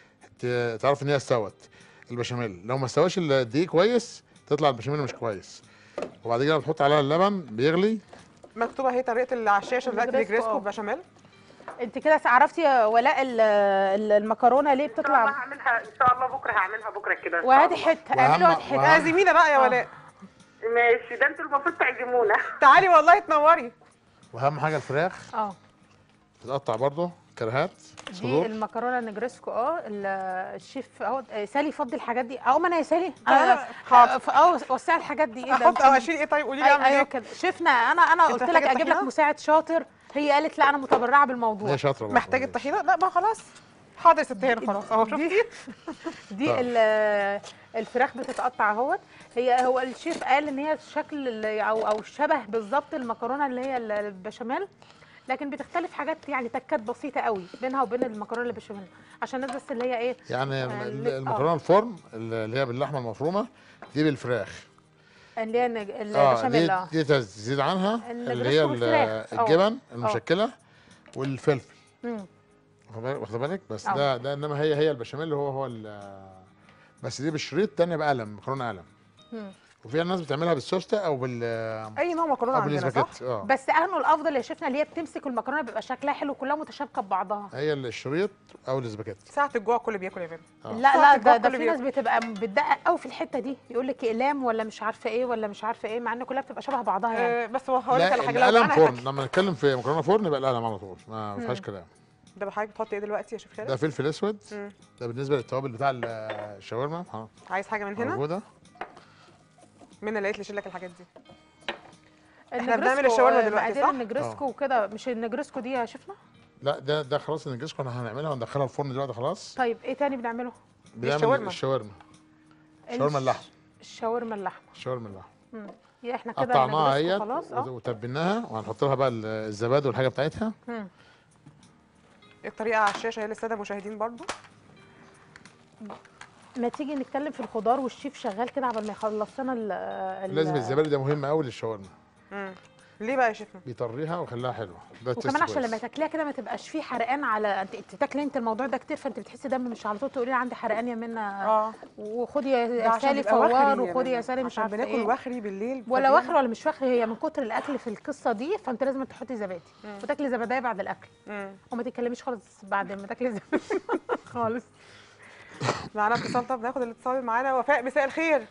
ت- تعرف ان هي استوت البشاميل لو ما استواش الدقيق كويس تطلع البشاميل مش كويس وبعد كده بتحط عليها اللبن بيغلي مكتوبه اهي طريقه اللي على الشاشه دلوقتي النجريسكو، نجريسكو آه. بشاميل انت كده عرفتي يا ولاء ال- ال- المكرونه ليه ان شاء الله بتطلع هعملها ان شاء الله بكره هعملها بكره كده إن شاء وهاتي الله. حته اعملي وأهم- وهاتي حته وأهم- اعزمينا بقى يا آه. ولاء ماشي ده انتوا المفروض تعزمونا تعالي والله تنوري واهم حاجه الفراخ اه تتقطع برضه كرهات دي صدور المكرونه النجريسكو اه ال- الشيف اهو آه، سالي فضي الحاجات دي اقوم انا يا سالي أنا- حاضر. اه وسعي الحاجات دي ايه ده احط او اشيل ايه طيب قولي لي أي- اعمل ايوه ايه كده شفنا انا انا أنت قلت لك محتاجة اجيب لك طحينة؟ مساعد شاطر هي قالت لا انا متبرعه بالموضوع هي شاطره برضه. محتاج الطحينه لا ما خلاص حاضر يا ست هنا خلاص اهو شفتي دي طب. ال- الفراخ بتتقطع اهوت هي هو الشيف قال ان هي شكل ال- او او شبه بالظبط المكرونه اللي هي ال- البشاميل لكن بتختلف حاجات يعني تكات بسيطه قوي بينها وبين المكرونه البشاميل عشان الناس بس اللي هي ايه يعني آه، الم- اللي- المكرونه الفرن اللي هي باللحمه المفرومه دي بالفراخ اللي هي النج- اه البشاميل دي, اه دي تزيد عنها اللي النجريسكو هي ال- والفراخ. آه. الجبن المشكله والفلفل مم. واخد بالك- واخد بالك بس آه. ده ده انما هي هي البشاميل اللي هو هو ال- بس دي بالشريط تانية بقلم مكرونه قلم مم. وفي ناس بتعملها بالسوسته او بال اي نوع مكرونه او عندنا صح بالاسباجيتي اه بس اهنوا الافضل يا شيفنا اللي هي بتمسك المكرونه بيبقى شكلها حلو كلها متشابكه ببعضها هي الشريط او الاسباجيتي ساعه الجوع كل بياكل يا بنت آه. لا ساعة لا الجوع ده, ده كل في ناس بتبقى بتدقق قوي في الحته دي يقول لك اقلام ولا مش عارفه ايه ولا مش عارفه ايه مع ان كلها بتبقى شبه بعضها يعني آه بس هو هقول لك لا على حاجه لو القلم انا فرن هاكل لما نتكلم في مكرونه فرن يبقى القلم على طول ما ما فيهاش كلام ده بحضرتك بتحط ايه دلوقتي يا شيف خالد ده فلفل اسود مم. ده بالنسبه للتوابل بتاع ال- الشاورما ها، عايز حاجه من هنا موجوده منى لقيت لي شيل لك الحاجات دي النجرسكو، بنعمل الشاورما آه، دلوقتي، مقادير صح؟ النجرسكو وكده مش النجرسكو دي يا شيفنا لا ده ده خلاص النجريسكو احنا هنعملها وندخلها الفرن دلوقتي خلاص طيب ايه تاني بنعمله بنعمل الشاورما. الشاورما شاورما اللحم الشاورما اللحمه الشاورما اللحم مم. يا احنا كده قطعناها النجرسكو اهيت خلاص اه وتبلناها وهنحط لها بقى ال- الزبادي والحاجه بتاعتها مم. الطريقه على الشاشه هي للساده المشاهدين برضو ما تيجي نتكلم في الخضار والشيف شغال كده قبل ما يخلص لنا ال ال- لازم الزبادي ده مهم قوي للشاورما مم. ليه بقى يا شيخنا بيطريها ويخليها حلوه ده التيست وكمان عشان كويس. لما تاكليها كده ما تبقاش فيه حرقان على انت انت تاكلي انت الموضوع ده كتير فانت بتحسي دم مش على طول تقولي لي عندي حرقان يا منى اه وخدي ده يا عشان سالي بيبقى وخري فوار يا وخدي يا منى. سالي مش عشان عارفه بناكل ايه وخري بالليل ولا فبيعمل- وخر ولا مش وخر هي من كتر الاكل في القصه دي فانت لازم تحطي زبادي وتاكلي زباديه بعد الاكل مم. وما تتكلميش خالص بعد ما تاكلي زبادي خالص معانا اتصال طب ناخد الاتصال معانا وفاء مساء الخير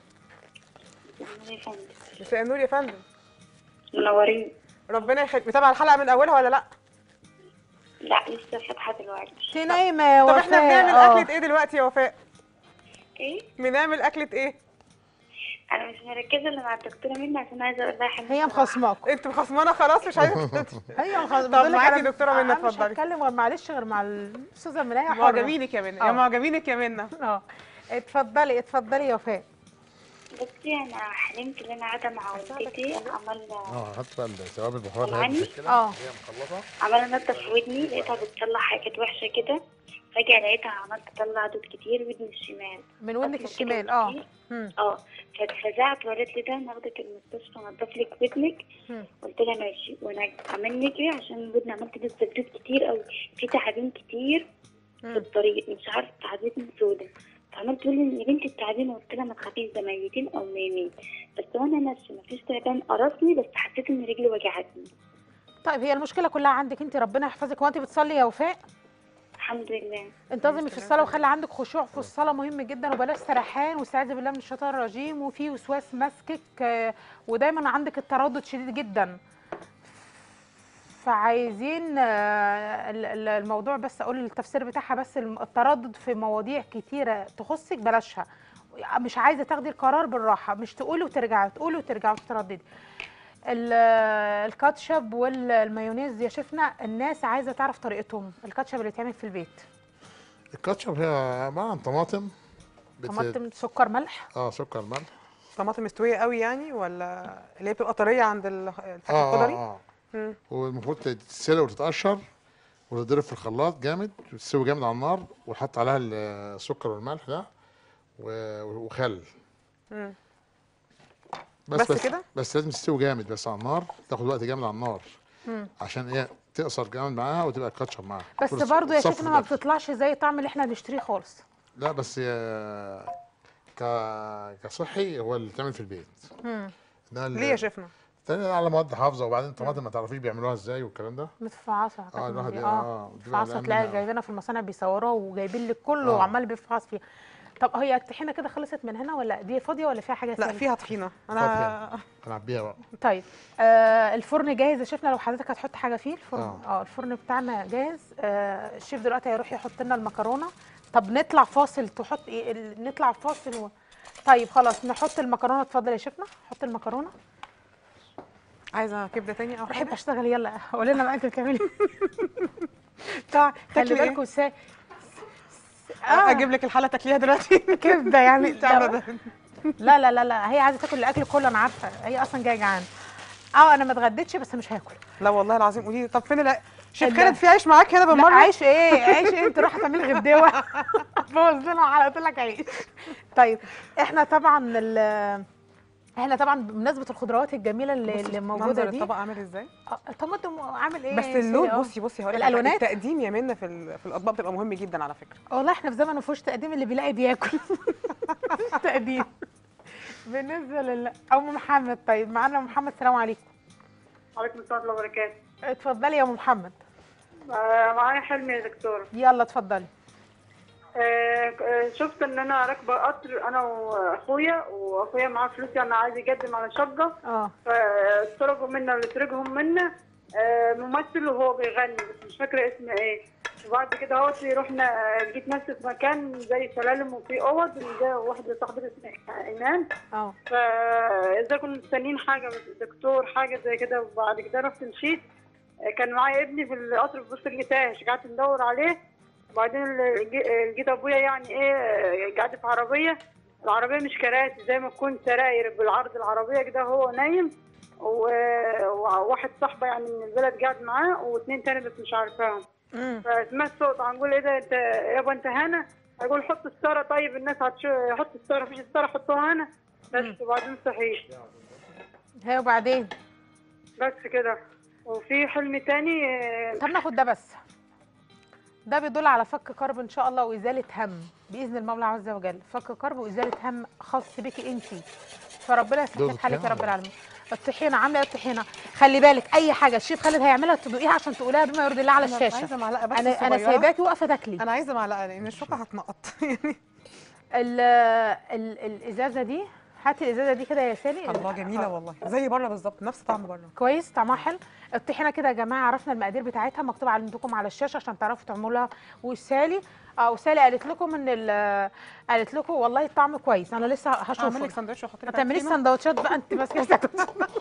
مساء النور يا فندم منورين ربنا يخليك متابعه الحلقه من اولها ولا لا لا لسه فاتحه دلوقتي انت نايمه يا طب وفاء احنا بنعمل آه. اكله ايه دلوقتي يا وفاء ايه بنعمل اكله ايه انا مش مركزه الا مع الدكتوره منى عشان عايزه اقول لها حاجه هي مخصماكم انت مخصمانه خلاص مش عايزه هي مخصمه طب معاكي دكتورة منى، انا مش اتفضلي. هتكلم غير معلش غير مع الاستاذه ملايه حرة. معجبينك يا منى يا آه. معجبينك يا منى اه اتفضلي اتفضلي يا وفاء بصي انا حلمت ان انا قاعده مع والدتي عمال اه هات بقى الثوابت البخار اللي سامعني؟ هي مشكله اه. هي مخلصه عماله انضف في ودني لقيتها بتطلع حاجات وحشه كده فجاه لقيتها عمالة تطلع دود كتير ودني الشمال من ودنك أصلاً الشمال كده اه كتير. مم. اه فاتفزعت وقالت لي ده ناخدك المستشفى نضف لك ودنك مم. قلت لها ماشي وانا عمال نجري عشان ودني عملت تنزل دود كتير قوي في تعابين كتير في مم. الطريق مش عارفه تعابين سودا فعملت تقول لي يا بنتي التعابين قلت لها ما تخافيش ده ميتين او نايمين بس وانا ماشيه مفيش تعبان قرصني بس حسيت ان رجلي وجعتني طيب هي المشكله كلها عندك انت ربنا يحفظك وانت بتصلي يا وفاء الحمد لله انتظمي في الصلاه وخلي عندك خشوع في الصلاه مهم جدا وبلاش سرحان واستعاذي بالله من الشيطان الرجيم وفي وسواس ماسكك آه، ودايما عندك التردد شديد جدا فعايزين آه، ال- ال- الموضوع بس اقول التفسير بتاعها بس الم- التردد في مواضيع كتيره تخصك بلاشها مش عايزه تاخدي القرار بالراحه مش تقولي وترجعي تقولي وترجعي وترددي ال- الكاتشب والمايونيز يا شفنا الناس عايزه تعرف طريقتهم الكاتشب اللي يتعمل في البيت الكاتشب هي عباره عن طماطم بت- طماطم سكر ملح اه سكر ملح طماطم مستويه قوي يعني ولا اللي هي بتبقى طريه عند ال- الفحم اه الخضري اه, آه. مم. والمفروض تتسلق وتتقشر وتضرب في الخلاط جامد وتستوي جامد على النار وتحط عليها السكر والملح ده و- وخل مم. بس بس بس كده؟ بس لازم تستوي جامد بس على النار تاخد وقت جامد على النار مم. عشان ايه تقصر جامد معاها وتبقى الكاتشب معاها بس والص- برضو يا الصف شيخنا ما ده. بتطلعش زي الطعم اللي احنا بنشتريه خالص لا بس آه، ك كصحي هو اللي بيتعمل في البيت مم. ده ال- ليه يا شيخنا تاني على مواد حافظه وبعدين الطماطم ما تعرفيش بيعملوها ازاي والكلام ده متفعصه اه الواحد اه اه بيبقى متفعصه قلقان تلاقي منها. جايبينها في المصانع بيصوروها وجايبين لك كله آه. وعمال بيفحص فيها طب هي الطحينه كده خلصت من هنا ولا دي فاضيه ولا فيها حاجه لا تانية؟ فيها طحينه انا فاضية. هنعبيها بقى طيب آه الفرن جاهز يا شيفنا لو حضرتك هتحط حاجه فيه الفرن آه. اه الفرن بتاعنا جاهز آه الشيف دلوقتي هيروح يحط لنا المكرونه طب نطلع فاصل تحط ايه ال- نطلع فاصل و... طيب خلاص نحط المكرونه اتفضل يا شيفنا حط المكرونه عايزه كبده تاني او روحي حاجه بقى اشتغلي يلا قولي لنا بقى انت بتعملي طيب خلي تاكلي إيه؟ بالكم سا... آه. اجيب لك الحله تاكليها دلوقتي كبده يعني تعمل لا لا لا لا هي عايزه تاكل الاكل كله انا عارفه هي اصلا جايه جعانه اه انا ما اتغديتش بس مش هاكل لا والله العظيم قولي لي طب فين الع... شيف ال- خالد في عيش معاك هنا لا بالمره عيش ايه عيش ايه انت رايحه تعملي غداوه بوظ لنا حلقت لك عيش طيب احنا طبعا ال احنا طبعا بمناسبه الخضروات الجميله اللي, اللي موجوده منظر دي الطبق عامل ازاي آه، الطماطم عامل ايه بس يا اللون سيدي؟ آه. بصي بصي هقول لك على حاجة. الألوانات؟ التقديم يا منى في ال- في الاطباق بتبقى مهم جدا على فكره والله احنا في زمن ما فيهوش تقديم اللي بيلاقي بياكل تقديم بالنسبه لل ام محمد طيب معانا أم محمد السلام عليكم وعليكم السلام ورحمة الله وبركاته اتفضلي يا ام محمد آه، معايا حلم يا دكتورة يلا اتفضلي آه، آه، شفت ان انا راكبة قطر انا واخويا واخويا معاه فلوس يعني عايز يقدم على شقة اه فسرقوا منا اللي سرقهم منا آه، ممثل وهو بيغني بس مش فاكرة اسمه ايه وبعد كده هو رحنا آه، لقيت نفسي في مكان زي سلالم وفي اوض زي واحدة صاحبتي اسمها ايمان اه فاذا كنا مستنيين حاجه دكتور حاجه زي كده وبعد كده رحت مشيت كان معايا ابني في القطر في وسط الجتاش قعدت ندور عليه وبعدين لقي- لقيت ابويا يعني ايه قاعد في عربيه العربيه مش كراسي زي ما تكون سراير بالعرض العربيه كده هو نايم و- وواحد صاحبه يعني من البلد قاعد معاه واثنين تاني بس مش عارفاهم امم فسمعت صوت هنقول ايه ده انت يابا انت هنا اقول حط الستاره طيب الناس هتشوف حط الستاره مفيش ستاره حطوها هنا بس وبعدين صحيت هي وبعدين بس كده وفي حلم تاني آه، طب ناخد ده بس ده بيدل على فك كرب ان شاء الله وازاله هم باذن المولى عز وجل فك كرب وازاله هم خاص بيكي انت فربنا دوز يسهلك عليك يا طحينة رب ولا؟ العالمين الطحينه عامله ايه الطحينه خلي بالك اي حاجه الشيف خالد هيعملها تدوقيها عشان تقوليها بما يرضي الله على أنا الشاشه عايزه معلقه بس انا انا صغيرة. سايباكي واقفه تاكلي انا عايزه معلقه لان الشوكه هتنقط يعني ال ال الازازه دي هاتي الازازه دي كده يا سالي الله جميله والله زي بره بالظبط نفس طعم بره كويس طعمها حلو الطحينه كده يا جماعه عرفنا المقادير بتاعتها مكتوب عندكم على الشاشه عشان تعرفوا تعملوها وسالي اه وسالي قالت لكم ان ال- قالت لكم والله الطعم كويس انا لسه هعمل هشوفه لك سندوتش واحط ما لك تعمليش طحينة. سندوتشات بقى انت ماسكه سندوتشات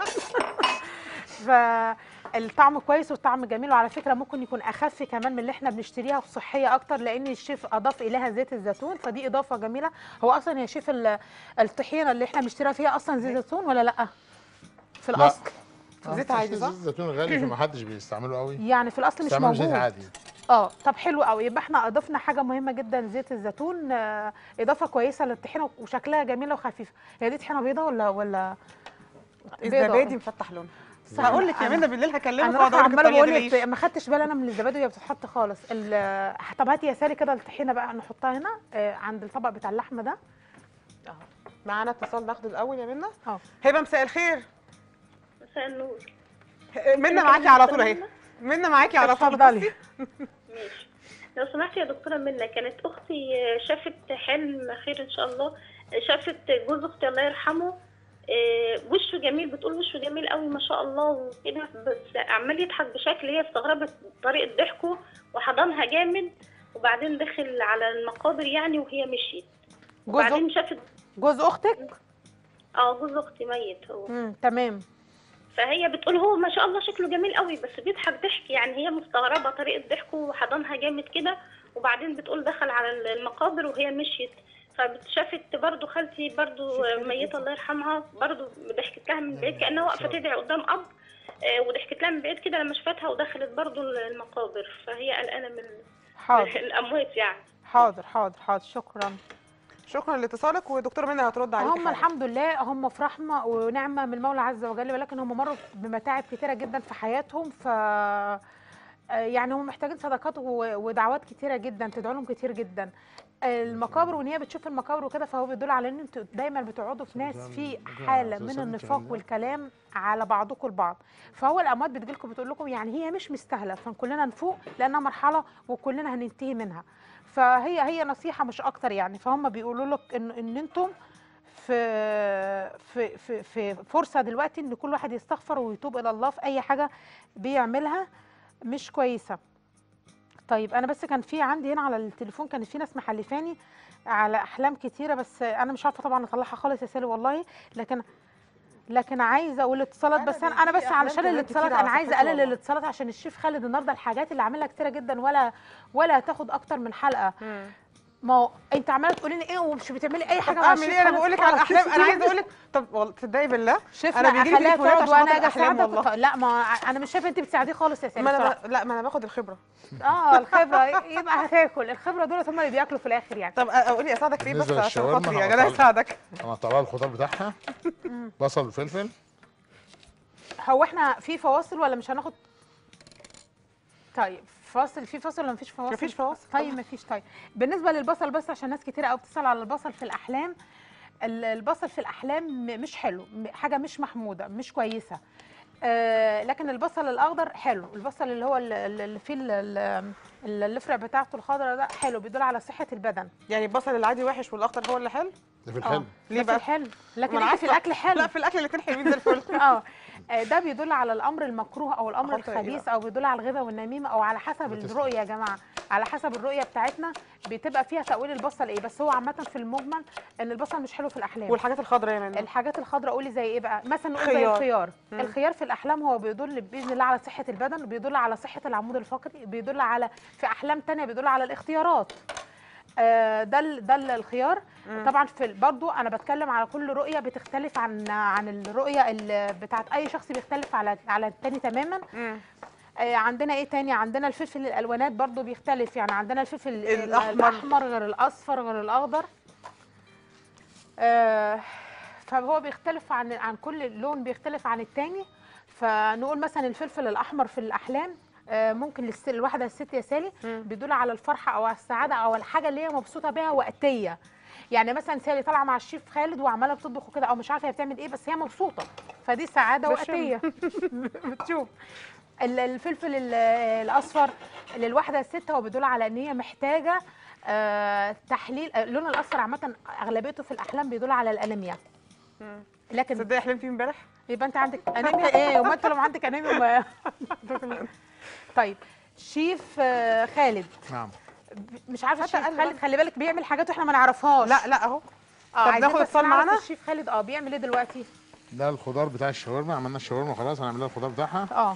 فالطعم كويس والطعم جميل وعلى فكره ممكن يكون اخف كمان من اللي احنا بنشتريها وصحيه اكتر لان الشيف اضاف اليها زيت الزيتون فدي اضافه جميله هو اصلا يا شيف ال- الطحينه اللي احنا بنشتريها فيها اصلا زيت زيتون ولا لا في لا. الاصل زيت عادي صح؟ زيت الزيتون غالي فما حدش بيستعمله قوي يعني في الاصل مش بيستعملوا زيت موجود عادي اه طب حلو قوي يبقى احنا اضفنا حاجه مهمه جدا زيت الزيتون آه، اضافه كويسه للطحينه وشكلها جميله وخفيفه هي دي طحينه بيضه ولا ولا بيضة؟ الزبادي مفتح لونها صح. هقول لك يا أنا- منى بالليل هكلمك انا واقعد رايحه اقول لك عماله الطريقه بقول دي لك ليش. ما خدتش بالي انا من الزبادي وهي بتتحط خالص ال- طب هاتي يا سالي كده الطحينه بقى نحطها هنا آه، عند الطبق بتاع اللحمه ده معانا اتصال ناخده الاول يا منى اه هبه مساء الخير مساء النور منى معاكي على طول اهي منى معاكي على طول اتفضلي ماشي لو سمحت يا دكتوره منى كانت اختي شافت حلم خير ان شاء الله شافت جوز اختي الله يرحمه آه، وشه جميل بتقول وشه جميل قوي ما شاء الله وكده بس عمال يضحك بشكل هي استغربت طريقه ضحكه وحضنها جامد وبعدين دخل على المقابر يعني وهي مشيت جوز وبعدين شافت جوز اختك اه جوز اختي ميت هو امم تمام فهي بتقول هو ما شاء الله شكله جميل قوي بس بيضحك ضحك يعني هي مستغربه طريقه ضحكه وحضنها جامد كده وبعدين بتقول دخل على المقابر وهي مشيت فشافت برضو خالتي برضو ميته الله يرحمها برضو ضحكت لها من بعيد كانها واقفه تدعي قدام اب آه، وضحكت لها من بعيد كده لما شافتها ودخلت برضو المقابر فهي قلقانه من حاضر الاموات يعني حاضر حاضر حاضر شكرا شكرا لاتصالك ودكتوره منى هترد عليكي هم حالا. الحمد لله هم في رحمه ونعمه من المولى عز وجل ولكن هم مروا بمتاعب كتيره جدا في حياتهم ف آه، يعني هم محتاجين صدقات و- ودعوات كتيره جدا تدعوا لهم كتير جدا المقابر وان هي بتشوف المقابر وكده فهو بيدل على ان انتوا دايما بتقعدوا في ناس في حاله من النفاق والكلام على بعضكم البعض فهو الاموات بتجيلكم بتقول لكم يعني هي مش مستاهله فكلنا نفوق لانها مرحله وكلنا هننتهي منها فهي هي نصيحه مش اكتر يعني فهم بيقولوا لك ان ان انتم في في في في فرصه دلوقتي ان كل واحد يستغفر ويتوب الى الله في اي حاجه بيعملها مش كويسه طيب انا بس كان في عندي هنا على التليفون كان في ناس محلفاني على احلام كتيره بس انا مش عارفه طبعا اطلعها خالص يا سالي والله لكن لكن عايزه اقول اتصالات أنا بس انا بيجي انا بس أحلام علشان كمان الاتصالات كتير على انا عايزه صفحتي اقلل والله. الاتصالات عشان الشيف خالد النهارده الحاجات اللي عاملها كتيره جدا ولا ولا تاخد اكتر من حلقه مم. ما هو انت عماله تقولي لي ايه ومش بتعملي اي حاجه طب مع اعمل الشيف ايه انا خالد بقول لك على خالص. الاحلام انا عايزه اقول لك طب والله تصدقي بالله شيفنا انا بيجي لي خليها تليفونات تقعد عشان وانا خاطر اجي الأحلام اساعدك والله. لا ما انا مش شايفه انت بتساعديه خالص يا سالي ما انا بصراحه ب... لا ما انا باخد الخبره اه الخبره يبقى هتاكل الخبره دول هم اللي بياكلوا في الاخر يعني طب اقول لي اساعدك في ايه بس بالنسبة عشان للشاورما خاطري أنا يعني انا هقطع- اساعدك انا طلع الخضار بتاعها بصل وفلفل هو احنا في فواصل ولا مش هناخد طيب فاصل في فاصل ولا مفيش فواصل مفيش فواصل طيب مفيش طيب بالنسبه للبصل بس عشان ناس كتير قوي بتسال على البصل في الاحلام ال- البصل في الاحلام م- مش حلو م- حاجه مش محموده مش كويسه آه لكن البصل الاخضر حلو البصل اللي هو ال- ال- اللي فيه ال- ال- ال- الفرع بتاعته الخضراء ده حلو بيدل على صحه البدن يعني البصل العادي وحش والاخضر هو اللي حلو ده في الحلم ليه ده في بقى؟ الحلو لكن ما أنا انت في عارفة. الاكل حلو لا في الاكل الاثنين حلوين زي الفل اه آه، ده بيدل على الامر المكروه او الامر أحط إيه الخبيث او بيدل على الغيبه والنميمه او على حسب بتسلم. الرؤيه يا جماعه على حسب الرؤيه بتاعتنا بتبقى فيها تاويل البصل ايه بس هو عامه في المجمل ان البصل مش حلو في الاحلام والحاجات الخضراء يا منى الحاجات الخضراء قولي زي ايه بقى مثلا نقول زي خيار. الخيار مم. الخيار في الاحلام هو بيدل باذن الله على صحه البدن بيدل على صحه العمود الفقري بيدل على في احلام تانية بيدل على الاختيارات آه، ده ال- ده ال- الخيار مم. طبعا في ال- برضو انا بتكلم على كل رؤيه بتختلف عن عن الرؤيه ال- بتاعت اي شخص بيختلف على على التاني تماما مم. آه، عندنا ايه تاني عندنا الفلفل الالوانات برضو بيختلف يعني عندنا الفلفل ال- الأحمر. الاحمر غير الاصفر غير الاخضر آه، فهو بيختلف عن عن كل لون بيختلف عن التاني فنقول مثلا الفلفل الاحمر في الاحلام آه، ممكن للس- الواحده الست يا سالي بيدل على الفرحه او على السعاده او الحاجه اللي هي مبسوطه بيها وقتيه يعني مثلا سالي طالعه مع الشيف خالد وعماله بتطبخ وكده او مش عارفه هي بتعمل ايه بس هي مبسوطه فدي سعاده بشم. وقتيه بتشوف ال- الفلفل ال- الاصفر للواحده الست هو بيدل على ان هي محتاجه آه، تحليل آه، اللون الاصفر عامه اغلبيته في الاحلام بيدل على الانيميا لكن تصدقي حلمت فيه امبارح يبقى انت عندك انيميا ايه وما انت لو عندك انيميا ما طيب شيف آه، خالد نعم ب- مش عارفه حتى شيف قال خالد خلي بالك بيعمل حاجات واحنا ما نعرفهاش لا لا اهو اه طب عايزين ناخد بس اتصال نعرف معانا؟ الشيف خالد اه بيعمل ايه دلوقتي ده الخضار بتاع الشاورما عملنا الشاورما خلاص هنعمل لها الخضار بتاعها اه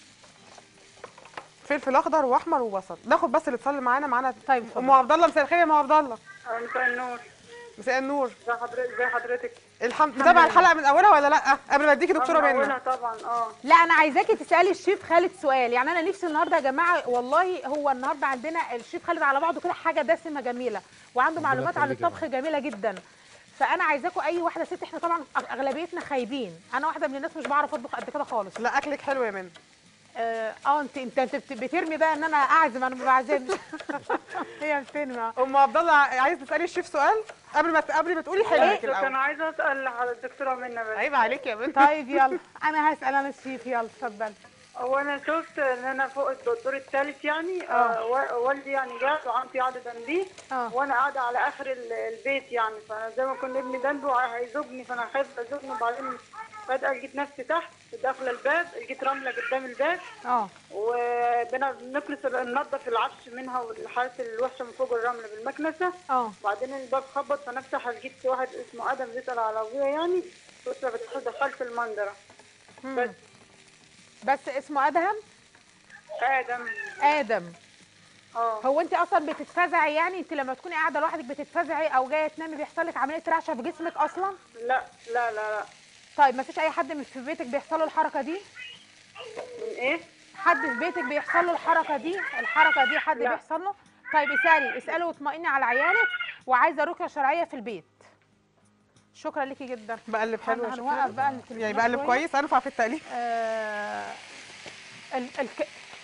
فلفل اخضر واحمر وبصل ناخد بس الاتصال اللي معانا معانا طيب، ام عبد الله مساء الخير يا ام عبد الله آه، مساء النور مساء النور ازي حضرتك ازي حضرتك الحمد متابعه الحلقه من اولها ولا لا قبل ما اديكي دكتوره أنا منى أولها طبعا اه لا انا عايزاكي تسالي الشيف خالد سؤال يعني انا نفسي النهارده يا جماعه والله هو النهارده عندنا الشيف خالد على بعضه كده حاجه دسمه جميله وعنده معلومات عن يخليك يا الطبخ جميله جدا فانا عايزاكم اي واحده ست احنا طبعا أغ- اغلبيتنا خايبين انا واحده من الناس مش بعرف اطبخ قد كده خالص لا اكلك حلو يا منى اه آه، انت انت انت بت- بترمي بقى ان انا اعزم انا ما بعزمش هي بترمي آه. ام عبد الله عايز تسالي الشيف سؤال قبل ما قبل ما تقولي حلمك كان الاول عايزه اسال على الدكتوره منى بس عيب عليك يا بنت طيب يلا انا هسال انا الشيف يلا اتفضل هو انا شفت ان انا فوق الدور الثالث يعني آه و- والدي يعني جات وعمتي قاعده جنبي آه. وانا قاعده على اخر ال- البيت يعني فانا زي ما كنت ابني جنبه هيزوجني فانا خايفه ازوجني وبعدين فجاه لقيت نفسي تحت داخله الباب لقيت رمله قدام الباب اه وبنا بنكنس ننظف العفش منها والحاجات الوحشه من فوق الرمله بالمكنسه اه وبعدين الباب خبط فنفتح لقيت واحد اسمه ادم بيسال على ابويا يعني قلت له بتحط دخلت المنظره بس بس اسمه ادهم ادم ادم اه هو انت اصلا بتتفزعي يعني انت لما تكوني قاعده لوحدك بتتفزعي او جايه تنامي بيحصل لك عمليه رعشه في جسمك اصلا لا لا لا لا طيب ما فيش اي حد من في بيتك بيحصل له الحركه دي من ايه حد في بيتك بيحصل له الحركه دي الحركه دي حد لا. بيحصل له طيب اسالي اسالي واطمئني على عيالك وعايزه رقيه شرعيه في البيت شكرا ليكي جدا بقلب حلو يا هن- شيف هنوقف خالد. بقى التلفزيون يعني بقلب شوية. كويس انفع في التقليب آه ال الك...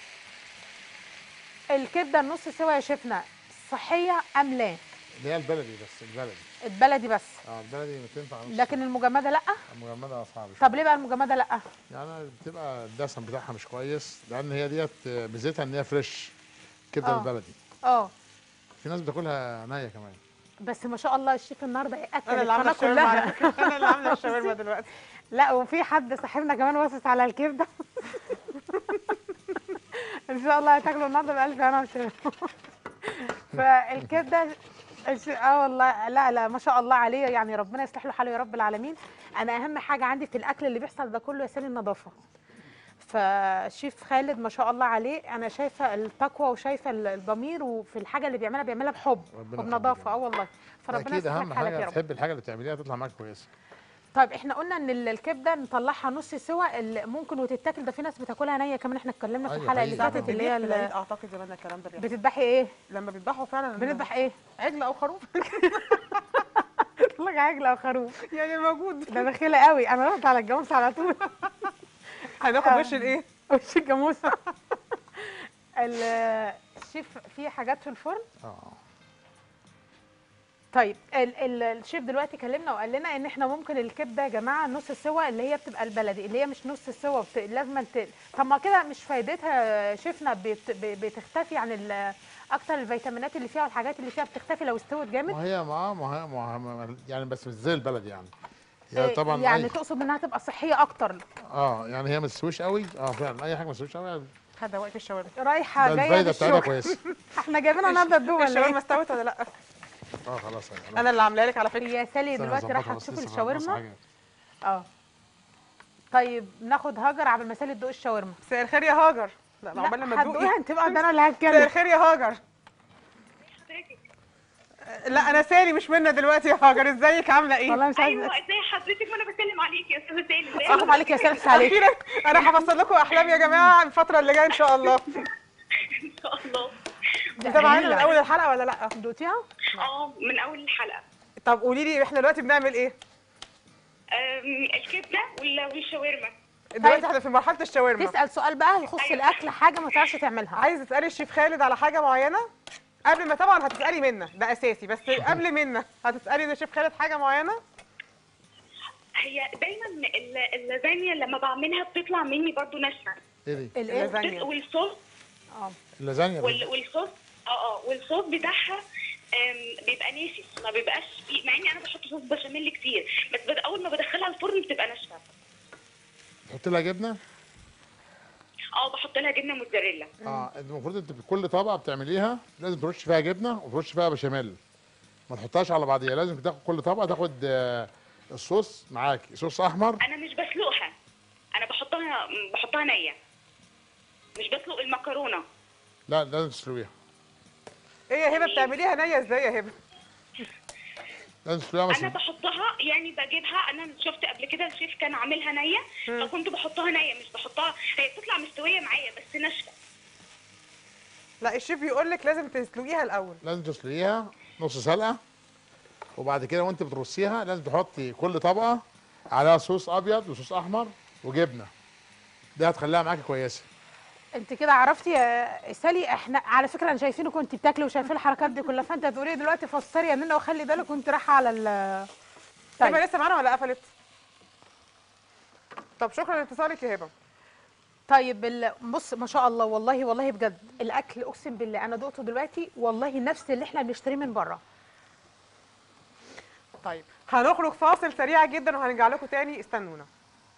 الكبده النص سوا يا شيفنا صحيه ام لا اللي هي البلدي بس البلدي البلدي بس اه البلدي ما تنفع نص لكن المجمده لا المجمده صعب شويه طب ليه بقى المجمده لا يعني بتبقى الدسم بتاعها مش كويس لان هي ديت ميزتها ان هي فريش كبده آه. البلدي اه في ناس بتاكلها نيه كمان بس ما شاء الله الشيف النهارده اكل انا اللي عامله القناه الشاورما على كلها فكره انا اللي عامله الشاورما دلوقتي لا وفي حد صاحبنا كمان باصص على الكبده ان شاء الله هتاكلوا النهارده بألف هنا وشفا فالكبده الش- اه والله لا لا ما شاء الله عليه يعني ربنا يصلح له حاله يا رب العالمين انا اهم حاجه عندي في الاكل اللي بيحصل ده كله يا سالي النظافه فشيف خالد ما شاء الله عليه انا شايفه التقوى وشايفه ال- الضمير وفي الحاجه اللي بيعملها بيعملها بحب ربنا وبنظافه يخليك. اه والله فربنا اكيد يصلح اهم لك حالك يا حاجه رب تحب الحاجه اللي بتعمليها تطلع معاك كويسه طيب احنا قلنا ان ال- الكبده نطلعها نص سوا ال- ممكن وتتاكل ده في ناس بتاكلها نيه كمان احنا اتكلمنا في أيوة، الحلقه اللي أيوة. فاتت اللي هي في العيد ال- اعتقد زمان الكلام ده بيحصل بتذبحي ايه لما بيذبحوا فعلا بنذبح ايه عجل او خروف لك عجله او خروف يعني موجود ده دخيله قوي انا رحت على الجاموس على طول هناخد وش الايه وش الجاموسه ال- الشيف في حاجات في الفرن اه طيب ال ال الشيف دلوقتي كلمنا وقال لنا ان احنا ممكن الكبده يا جماعه نص سوا اللي هي بتبقى البلدي اللي هي مش نص سوا بت... لازم ت... طب ما كده مش فايدتها شيفنا بت... ب- بتختفي عن ال... اكتر الفيتامينات اللي فيها والحاجات اللي فيها بتختفي لو استوت جامد ما هي ما ما هي ما ما- يعني بس مش زي البلدي يعني هي إيه، طبعا يعني أي- تقصد انها تبقى صحيه اكتر اه يعني هي ما تسويش قوي اه فعلا اي حاجه ما تسويش قوي خد وقت الشاورما رايحه ده جايه الفايده بتاعتها بالشوك كويسه احنا جايبينها النهارده الدول ولا الشاورما ايه استوت ولا لا اه خلاص يعني انا اللي عاملاها لك على فكره يا سالي استنى دلوقتي أظبطها رايحه بس تشوف لسه خلاص الشاورما حاجة. اه طيب ناخد هاجر قبل ما سالي تدوق الشاورما مساء الخير يا هاجر لا ما عقبال لما هتدوقيها تدوقي انت بقى ده انا اللي مساء هتكلم الخير يا هاجر لا انا سالي مش منا دلوقتي يا هاجر ازيك عامله ايه والله مش ايوه عايزه ازي حضرتك وانا بتكلم عليك يا استاذه سالم ازيك؟ اخاف عليك يا سالي عليك اخيرا انا هفصل لكم احلام يا جماعه الفتره اللي جايه ان شاء الله ان شاء الله متابعانا من اول الحلقه ولا لا دوقتيها اه من اول الحلقه طب قولي لي احنا دلوقتي بنعمل ايه أم، الكبده وال- والشاورما دلوقتي احنا في مرحله الشاورما تسال سؤال بقى يخص أيوة. الاكل حاجه ما تعرفش تعملها عايزه تسالي الشيف خالد على حاجه معينه قبل ما طبعا هتسالي منا ده اساسي بس قبل منا هتسالي الشيف خالد حاجه معينه هي دايما ال- اللازانيا لما بعملها بتطلع مني برضو ناشفه ايه دي الايه اللازانيا. والصوص اه اللازانيا وال- دي. والصوص اه اه والصوص بتاعها أم، بيبقى ناشف ما بيبقاش فيه مع اني انا بحط صوص بشاميل كتير بس بد- اول ما بدخلها الفرن بتبقى ناشفه تحط لها جبنه اه بحط لها جبنه موتزاريلا اه انت المفروض انت في كل طبقه بتعمليها لازم ترش فيها جبنه وترش فيها بشاميل ما تحطهاش على بعضيها لازم تاخد كل طبقه تاخد آه، الصوص معاكي صوص احمر انا مش بسلقها انا بحطها بحطها نيه مش بسلق المكرونه لا لازم تسلقيها ايه يا هبه بتعمليها نيه ازاي يا هبه لازم تسلقيها انا مثلا بحطها يعني بجيبها انا شفت قبل كده الشيف كان عاملها نيه فكنت بحطها نيه مش بحطها هي بتطلع مستويه معايا بس ناشفه لا الشيف بيقول لك لازم تسلقيها الاول لازم تسلقيها نص سلقه وبعد كده وانت بترصيها لازم تحطي كل طبقه عليها صوص ابيض وصوص احمر وجبنه ده هتخليها معاكي كويسه انت كده عرفتي يا سالي احنا على فكره انا شايفينك كنت بتاكلي وشايفين الحركات دي كلها فانت هتقولي لي دلوقتي فسري يا منى وخلي بالك كنت رايحه على ال هبه طيب لسه معانا ولا قفلت طب شكرا لاتصالك يا هبه طيب ال- بص ما شاء الله والله والله بجد الاكل اقسم بالله انا دقته دلوقتي والله نفس اللي احنا بنشتريه من بره طيب هنخرج فاصل سريع جدا وهنرجع لكم تاني استنونا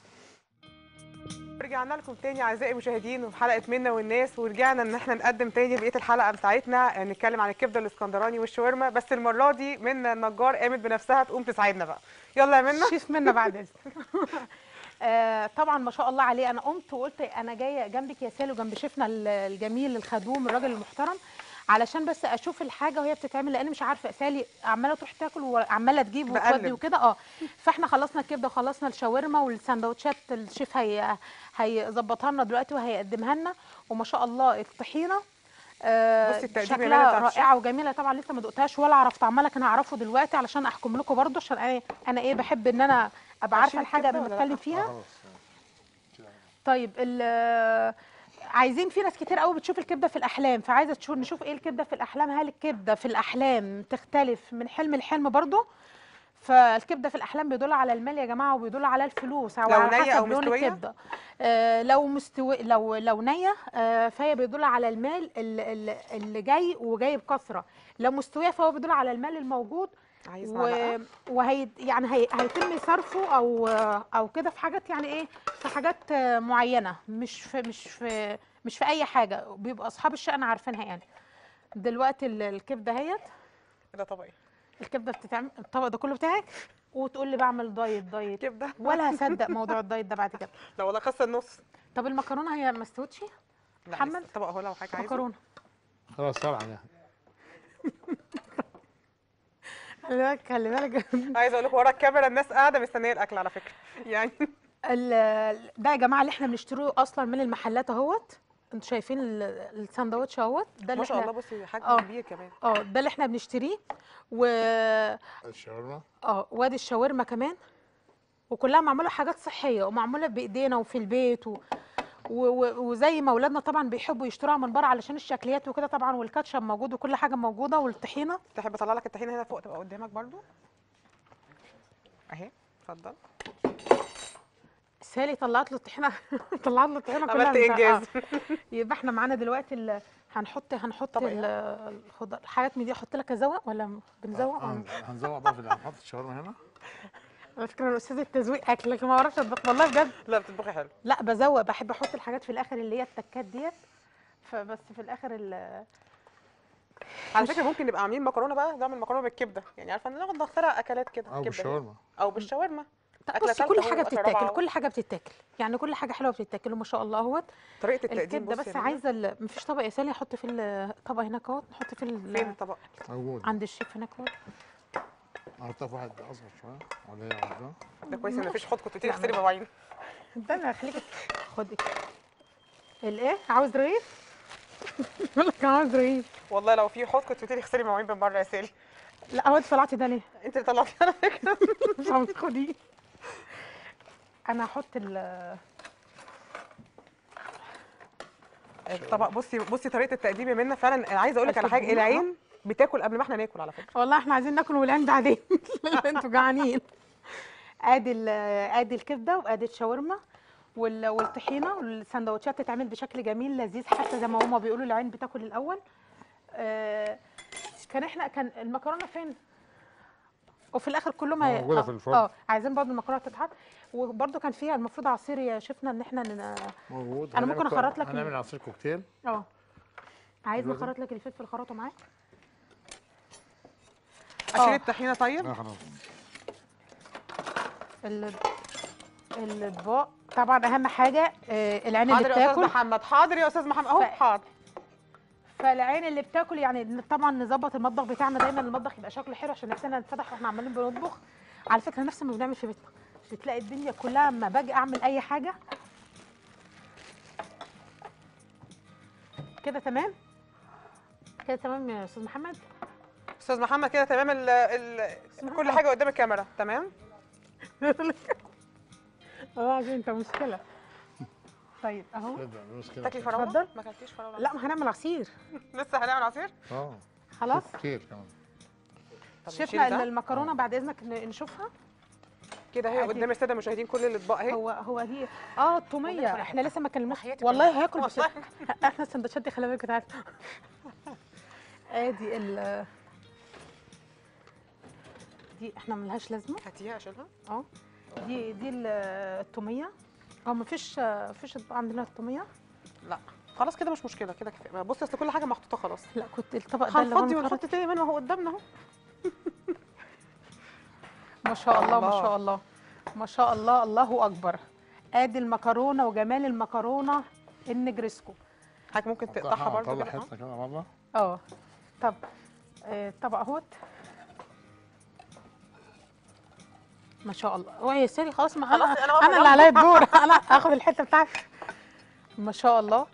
رجعنا لكم تاني اعزائي المشاهدين وفي حلقه منا والناس ورجعنا ان احنا نقدم تاني بقيه الحلقه بتاعتنا نتكلم عن الكبده الاسكندراني والشاورما بس المره دي منا النجار قامت بنفسها تقوم تساعدنا بقى يلا يا منا شيف منا بعد اذنك آه، طبعا ما شاء الله عليه انا قمت وقلت انا جايه جنبك يا سالي وجنب شيفنا ال- الجميل الخدوم الراجل المحترم علشان بس اشوف الحاجه وهي بتتعمل لان مش عارفه سالي عماله تروح تاكل وعماله تجيب بقلب. وتودي وكده اه فاحنا خلصنا الكبده وخلصنا الشاورما والسندوتشات الشيف هي هيظبطها لنا دلوقتي وهيقدمها لنا وما شاء الله الطحينه آه، بصي التقديم يا منى شكلها بتاعت الشيف. رائعه وجميله طبعا لسه ما دقتهاش ولا اعرف طعمها لكن هعرفه دلوقتي علشان احكم لكم برضه عشان انا انا ايه بحب ان انا ابقى عارفه هشيل الحاجه الكبدة قبل ما ولا لأ؟ اتكلم فيها طيب ال- عايزين في ناس كتير قوي بتشوف الكبده في الاحلام فعايزه تشوف نشوف ايه الكبده في الاحلام هل الكبده في الاحلام تختلف من حلم لحلم برضه فالكبده في الاحلام بيدل على المال يا جماعه وبيدل على الفلوس او لو على نية حسب أو لون مستوية؟ الكبده آه لو مستوي لو لو نيه آه فهي بيدل على المال ال- ال- اللي جاي وجاي بكثره لو مستويه فهو بيدل على المال الموجود عايز و... معلقة؟ وهي يعني هي... هيتم صرفه او او كده في حاجات يعني ايه في حاجات آه، معينه مش في مش في مش في اي حاجه بيبقى اصحاب الشأن عارفينها يعني دلوقتي ال- الكبده اهيت ده طبيعي الكبده بتتعمل الطبق ده كله بتاعك وتقول لي بعمل دايت دايت كبده ولا هصدق موضوع الدايت ده بعد كده لا والله خاصه النص طب المكرونه هي ما استوتش لا محمد؟ لسه الطبق اهو لو حضرتك عايزه مكرونه خلاص طبعا يعني خلي بالك خلي بالك عايزه اقول لكم ورا الكاميرا الناس قاعده مستنيه الاكل على فكره يعني ال- ده يا جماعه اللي احنا بنشتروه اصلا من المحلات اهوت انتوا شايفين ال- الساندوتش اهوت ده اللي ما شاء احنا الله بصي حجم آه. كبير كمان اه ده اللي احنا بنشتريه و الشاورما اه وادي الشاورما كمان وكلها معموله حاجات صحيه ومعموله بايدينا وفي البيت و... و... و... وزي ما اولادنا طبعا بيحبوا يشتروها من بره علشان الشكليات وكده طبعا والكاتشب موجود وكل حاجه موجوده والطحينه تحب اطلع لك الطحينه هنا فوق تبقى قدامك برضو اهي اتفضل سالي طلعت له الطحينه طلعت له الطحينه كلها عملت من- انجاز آه. يبقى احنا معانا دلوقتي ال... هنحط هنحط طبق ال- الخضار الحاجات من دي احط لك ازوق ولا بنزوق آه، هنزوق بقى في ال- هنحط الشاورما هنا على فكره انا استاذه التزويق اكل لكن ما بعرفش اطبخ والله بجد لا بتطبخي حلو لا بزوق بحب احط الحاجات في الاخر اللي هي التكات ديت فبس في الاخر ال- على فكره ممكن نبقى عاملين مكرونه بقى نعمل مكرونه بالكبده يعني عارفه ناخد نخترع اكلات كده او كبدة. بالشاورما او بالشاورما أكلة بصي تالتة كل أهو، حاجه أكلة بتتاكل رابعة. كل حاجه بتتاكل يعني كل حاجه حلوه بتتاكل وما شاء الله اهوت طريقه التقديم الكبده بصي بس يا منى. عايزه ال- مفيش طبق يا سالي احط في الطبق هناك اهوت نحط في ال- فين الطبق موجود عند الشيف هناك اهوت احطها في واحد اصغر شويه ولا هي واحده ده كويس ان مفيش حوض كنت تيجي لا، تغسلي ما- مواعين ده انا هخليك خد الايه عاوز رغيف بقول لك عاوز رغيف والله لو في حوض كنت تيجي تغسلي مواعين من بره يا سالي لا هو انت طلعتي ده ليه انت اللي طلعتي على فكره مش عاوز خديه انا هحط ال الطبق بصي بصي طريقه التقديم يا منى فعلا أنا عايزه اقول لك على حاجه التقديم، العين بتاكل قبل ما احنا ناكل على فكره والله احنا عايزين ناكل والعين بعدين انتوا جعانين ادي ال- ادي الكبده وادي الشاورما وال- والطحينه والسندوتشات تتعمل بشكل جميل لذيذ حتى زي ما هما بيقولوا العين بتاكل الاول آه، كان احنا كان المكرونه فين وفي الاخر كلهم هي- موجودة آه، في الفرن. اه عايزين برضه المكرونه تتحط وبرضه كان فيها المفروض عصير يا شفنا ان احنا ن- موجود أنا ممكن هنعمل- أخرط لك ال- هنعمل عصير كوكتيل اه عايز دلوقتي؟ نخرط لك الفلفل خرطه معاه اشيل آه. الطحينه طيب لا خلاص ال- الاطباق طبعا اهم حاجه آه، العين اللي حاضر يا استاذ بتاكل محمد حاضر يا استاذ محمد اهو ف- حاضر فالعين اللي بتاكل يعني ن- طبعا نظبط المطبخ بتاعنا دايما المطبخ يبقى شكله حلو عشان نفسنا نتفتح واحنا عمالين بنطبخ على فكره نفس ما بنعمل في بيتنا بتلاقي الدنيا كلها اما باجي اعمل اي حاجه كده تمام كده تمام يا استاذ محمد استاذ محمد كده تمام ال ال كل حاجه قدام الكاميرا تمام اه عشان انت مشكله طيب اهو ابدا مش كده تاكلي فراوله اتفضل. ما اكلتيش فراوله لا ما هنعمل عصير لسه هنعمل عصير اه خلاص كتير كمان طب نشيل شفنا ده. ان المكرونه بعد اذنك ن- نشوفها كده هي عادي. قدام الساده المشاهدين كل الاطباق اهي هو هو دي اه التوميه احنا لسه ما كلمناش حياتي والله هاكل بس والله. احنا السندوتشات دي خلي بالك بتاعتنا ادي ال دي احنا ملهاش لازمه هاتيها اشيلها اه دي دي ال- التوميه اه مفيش مفيش اطباق عندنا التوميه لا خلاص كده مش مشكله كده كفايه بصي اصل كل حاجه محطوطه خلاص لا كنت الطبق ده اللي هو هنفضي متخرط. ونحط تاني منه هو قدامنا اهو ما شاء الله ما الله. شاء الله ما شاء الله الله اكبر ادي المكرونه وجمال المكرونه النجرسكو حضرتك ممكن تقطعها برضه طلع كده آه. حته كده مره اه طب آه، الطبق اهوت ما شاء الله هو يا ساري خلاص ما انا خلاص، أنا واقفة انا اللي عليا الدور انا اخد الحته بتاعتي ما شاء الله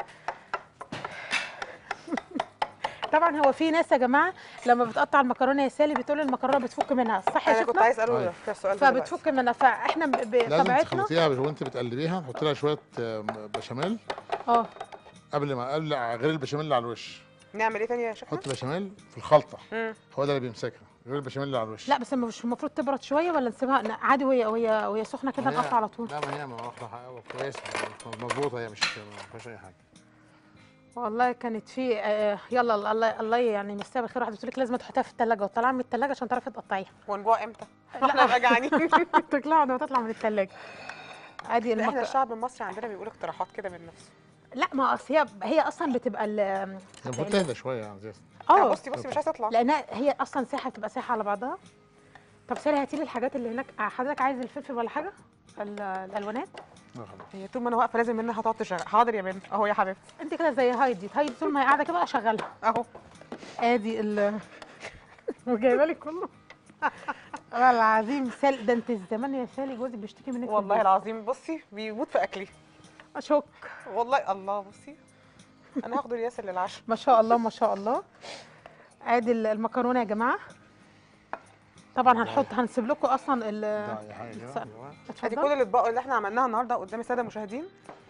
طبعا هو في ناس يا جماعه لما بتقطع المكرونه يا سالي بتقول المكرونه بتفك منها صح يا انا كنت شيخنا عايز اساله طيب. ده السؤال ده دلوقتي. فبتفك منها فاحنا ب- لازم بطبيعتنا تخلطيها وانت بتقلبيها تحطي لها شويه آه، بشاميل اه قبل ما قبل غير البشاميل اللي على الوش نعمل ايه تاني يا شيخنا حط بشاميل في الخلطه مم. هو ده اللي بيمسكها غير البشاميل اللي على الوش لا بس مش المفروض تبرد شويه ولا نسيبها لا، عادي وهي وهي وهي سخنه كده ما هي- نقطع على طول لا ما هي ما واخده حقها كويسه مظبوطه هي مش ما فيهاش اي حاجه والله كانت في آه يلا الله الله يعني يمسيها بالخير واحده بتقول لك لازم تحطيها في الثلاجه وتطلعها من الثلاجه عشان تعرفي تقطعيها ونجوع امتى احنا نبقى جعانين تطلع بعد ما تطلع من الثلاجه ادي احنا المك... الشعب المصري عندنا بيقول اقتراحات كده من نفسه لا ما اصل هي هي اصلا بتبقى ال هي المفروض تهدى شويه يعني زي اه اه بصي بصي مش عايزه اطلع لانها هي اصلا ساحه بتبقى ساحه على بعضها طب ساري هاتي لي الحاجات اللي هناك آه، حضرتك عايز الفلفل ولا حاجه ال- الالوانات لا خلاص هي طول ما انا واقفه لازم منها هتقعد تشغل حاضر يا بنت اهو يا حبيبتي انت كده زي هايدي هايدي طول ما هي قاعده كده اشغلها اهو ادي ال وجايبه لي كله والله العظيم سال ده انت الزمان يا سالي جوزك بيشتكي منك في والله البيت. العظيم بصي بيموت في اكلي اشك والله الله بصي انا هاخده الياسر للعشاء ما شاء الله ما شاء الله ادي ال- المكرونه يا جماعه طبعا هنحط هنسيب لكم اصلا ال ده اي حاجه كده س- أيوة. ادي كل اتفضل الاطباق اللي احنا عملناها النهارده قدام الساده المشاهدين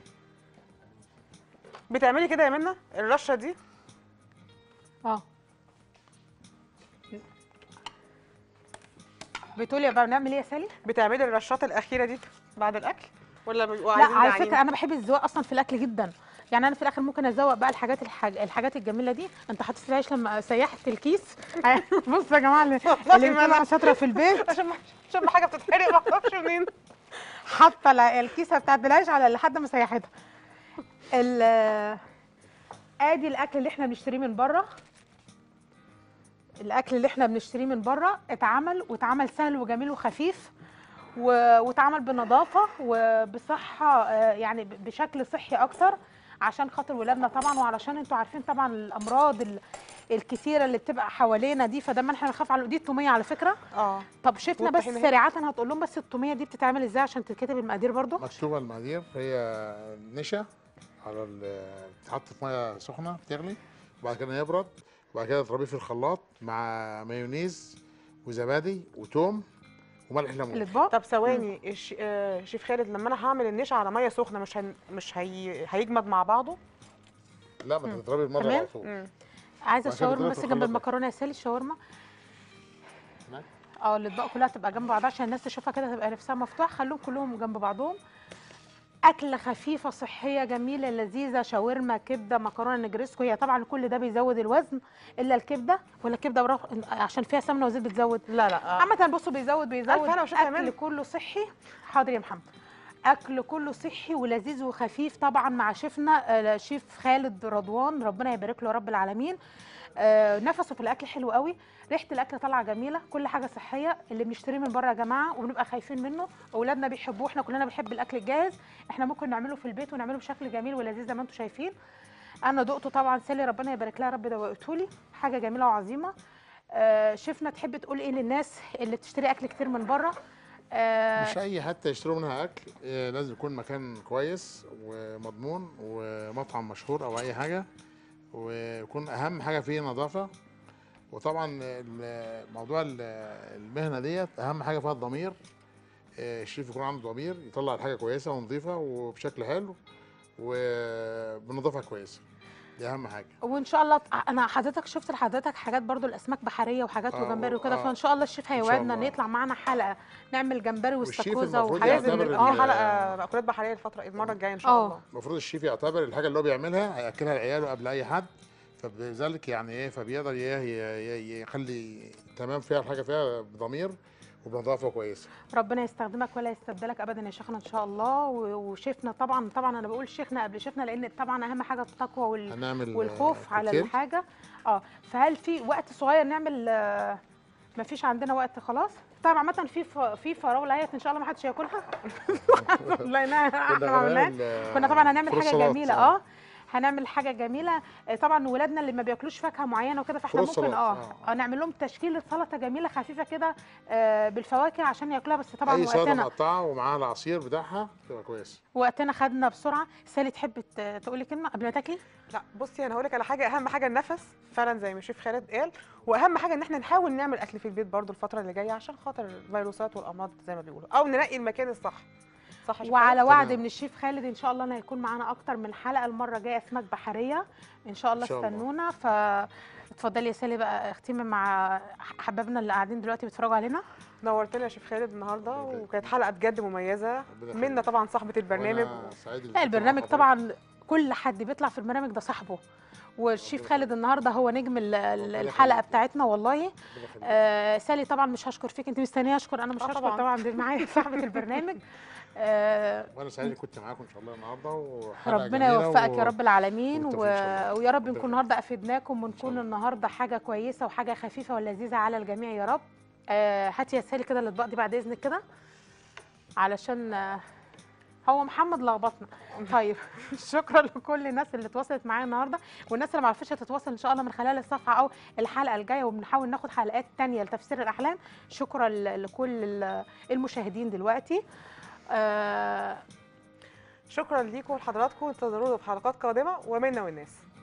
بتعملي كده يا منى الرشه دي اه بتقولي بقى بنعمل ايه يا سالي؟ بتعملي الرشات الاخيره دي بعد الاكل ولا بيبقوا لا عايزين على جعانين؟ فكره انا بحب الذوق اصلا في الاكل جدا يعني انا في الاخر ممكن ازوق بقى الحاجات الحاج... الحاجات الجميله دي انت حطيت العيش لما سيحت الكيس بصوا يا جماعه اللي اللي ما بتبقى أنا- شاطره في البيت عشان ما عشان ما حاجه بتتحرق ما اعرفش منين حاطه ال- الكيسه بتاعت بالعيش على لحد ما سيحتها ال- ادي الاكل اللي احنا بنشتريه من بره الاكل اللي احنا بنشتريه من بره اتعمل واتعمل سهل وجميل وخفيف و- واتعمل بنظافه وبصحه آه، يعني ب- بشكل صحي اكتر عشان خاطر ولادنا طبعا وعلشان انتوا عارفين طبعا الامراض ال- الكتيره اللي بتبقى حوالينا دي فدايما احنا بنخاف على دي التوميه على فكره اه طب شفنا بس والطحينة هنا. سريعه هتقول لهم بس التوميه دي بتتعمل ازاي عشان تتكتب المقادير برضو مكتوبه المقادير هي نشا على ال- بتتحط في ميه سخنه بتغلي وبعد كده يبرد وبعد كده تضربيه في الخلاط مع مايونيز وزبادي وتوم وملح ليمون الاطباق طب ثواني الش- آه، شيف خالد لما انا هعمل النشا على ميه سخنه مش هن... مش هي... هيجمد مع بعضه لا ما تضربي المره تمام. على طول مم. عايزه وبعد كده الشاورما تضرب بس في جنب الخلاط. المكرونه يا سالي الشاورما هناك. اه الاطباق كلها تبقى جنب بعضها عشان الناس تشوفها كده تبقى نفسها مفتوح خلوهم كلهم جنب بعضهم اكله خفيفه صحيه جميله لذيذه شاورما كبده مكرونه نجريسكو هي طبعا كل ده بيزود الوزن الا الكبده ولا الكبده برغ... عشان فيها سمنه وزيت بتزود لا لا آه. عامة بصوا بيزود بيزود ألف هنا وشفا يا اكل منى. كله صحي حاضر يا محمد اكل كله صحي ولذيذ وخفيف طبعا مع شيفنا آه، شيف خالد رضوان ربنا يبارك له يا رب العالمين آه، نفسه في الاكل حلو قوي ريحه الاكل طالعه جميله كل حاجه صحيه اللي بنشتريه من بره يا جماعه وبنبقى خايفين منه اولادنا بيحبوه احنا كلنا بنحب الاكل الجاهز احنا ممكن نعمله في البيت ونعمله بشكل جميل ولذيذ زي ما انتم شايفين انا دقته طبعا سالي ربنا يبارك لها يا رب دوقته لي حاجه جميله وعظيمه آه، شيفنا تحب تقول ايه للناس اللي بتشتري اكل كتير من بره آه، مش اي حتى يشتروا منها اكل آه، لازم يكون مكان كويس ومضمون ومطعم مشهور او اي حاجه ويكون اهم حاجه فيه نظافه وطبعا ال- موضوع ال- المهنه ديت اهم حاجه فيها الضمير آه، الشيف يكون عنده ضمير يطلع الحاجه كويسه ونظيفه وبشكل حلو وبنظافه كويسه دي اهم حاجه وان شاء الله انا حضرتك شفت لحضرتك حاجات برضو الاسماك بحريه وحاجات آه، وجمبري وكده آه. فان شاء الله الشيف شاء هيوعدنا ان الله. يطلع معانا حلقه نعمل جمبري والشيف واستاكوزا المفروض وحاجات لازم يعتبر من- اه ال- حلقه مأكولات بحريه الفتره المره الجايه ان شاء آه. الله المفروض الشيف يعتبر الحاجه اللي هو بيعملها هياكلها لعياله قبل اي حد فبذلك يعني ايه فبيقدر ي- ي- ي- يخلي تمام فيها الحاجه فيها بضمير وبنظافه كويسه ربنا يستخدمك ولا يستبدلك ابدا يا شيخنا ان شاء الله و- وشيفنا طبعا طبعا انا بقول شيخنا قبل شيفنا لان طبعا اهم حاجه التقوى وال... هنعمل والخوف آه، على كوكتيل. الحاجه اه فهل في وقت صغير نعمل آه، ما فيش عندنا وقت خلاص طبعا عامه في ف... في فراوله اهيت ان شاء الله ما حدش ياكلها لانها احنا كنا ما عملناش هنعمل، كنا طبعا هنعمل فروت حاجه سلطة. جميله اه هنعمل حاجه جميله آه، طبعا ولادنا اللي ما بياكلوش فاكهه معينه وكده فاحنا فروت ممكن سلطة، اه آه. آه، نعمل لهم تشكيله سلطه جميله خفيفه كده آه، بالفواكه عشان ياكلوها بس طبعا اي سلطه وقتنا مقطعه ومعاها العصير بتاعها تبقى كويسه وقتنا خدنا بسرعه سالي تحب ت- تقولي كلمه قبل ما تاكلي لا بصي انا هقول لك على حاجه اهم حاجه النفس فعلا زي ما شيف خالد قال واهم حاجه ان احنا نحاول نعمل اكل في البيت برضو الفتره اللي جايه عشان خاطر الفيروسات والامراض زي ما بيقولوا او ننقي المكان الصح صح يا شيف وعلى خالد؟ وعد تمام. من الشيف خالد ان شاء الله انا هيكون معانا اكتر من حلقه المره الجايه اسماك بحريه ان شاء الله إن شاء الله. استنونا ف اتفضلي يا سالي بقى اختمي مع حبايبنا اللي قاعدين دلوقتي بيتفرجوا علينا نورتنا يا شيف خالد النهارده ربنا يخليك. وكانت حلقه بجد مميزه ربنا منا يخليك. طبعا صاحبه البرنامج وأنا سعيد اللي لا كنت البرنامج مع حضرتك. طبعا كل حد بيطلع في البرنامج ده صاحبه والشيف خالد النهارده هو نجم ال- ال- ربنا الحلقه يخليك. بتاعتنا والله ربنا يخليك. آه سالي طبعا مش هشكر فيك انت مستنيه اشكر انا مش آه هشكر طبعاً. طبعا دي معايا صاحبه البرنامج آه وانا سعيد اللي كنت معاكم ان شاء الله النهارده وحلقه ربنا جميلة يوفقك و- يا رب العالمين و... والتوفيق إن شاء الله. ويا رب ربنا نكون يخليك. النهارده افدناكم ونكون الله. النهارده حاجه كويسه وحاجه خفيفه ولذيذه على الجميع يا رب آه هاتي يا سالي كده الاطباق دي بعد اذنك كده علشان آه هو محمد لخبطنا طيب شكرا لكل الناس اللي اتواصلت معايا النهارده والناس اللي ما عرفتش تتواصل ان شاء الله من خلال الصفحه او الحلقه الجايه وبنحاول ناخد حلقات تانية لتفسير الاحلام شكرا ل- لكل ال- المشاهدين دلوقتي آه شكرا ليكم ولحضراتكم انتظرونا في حلقات قادمه ومنا والناس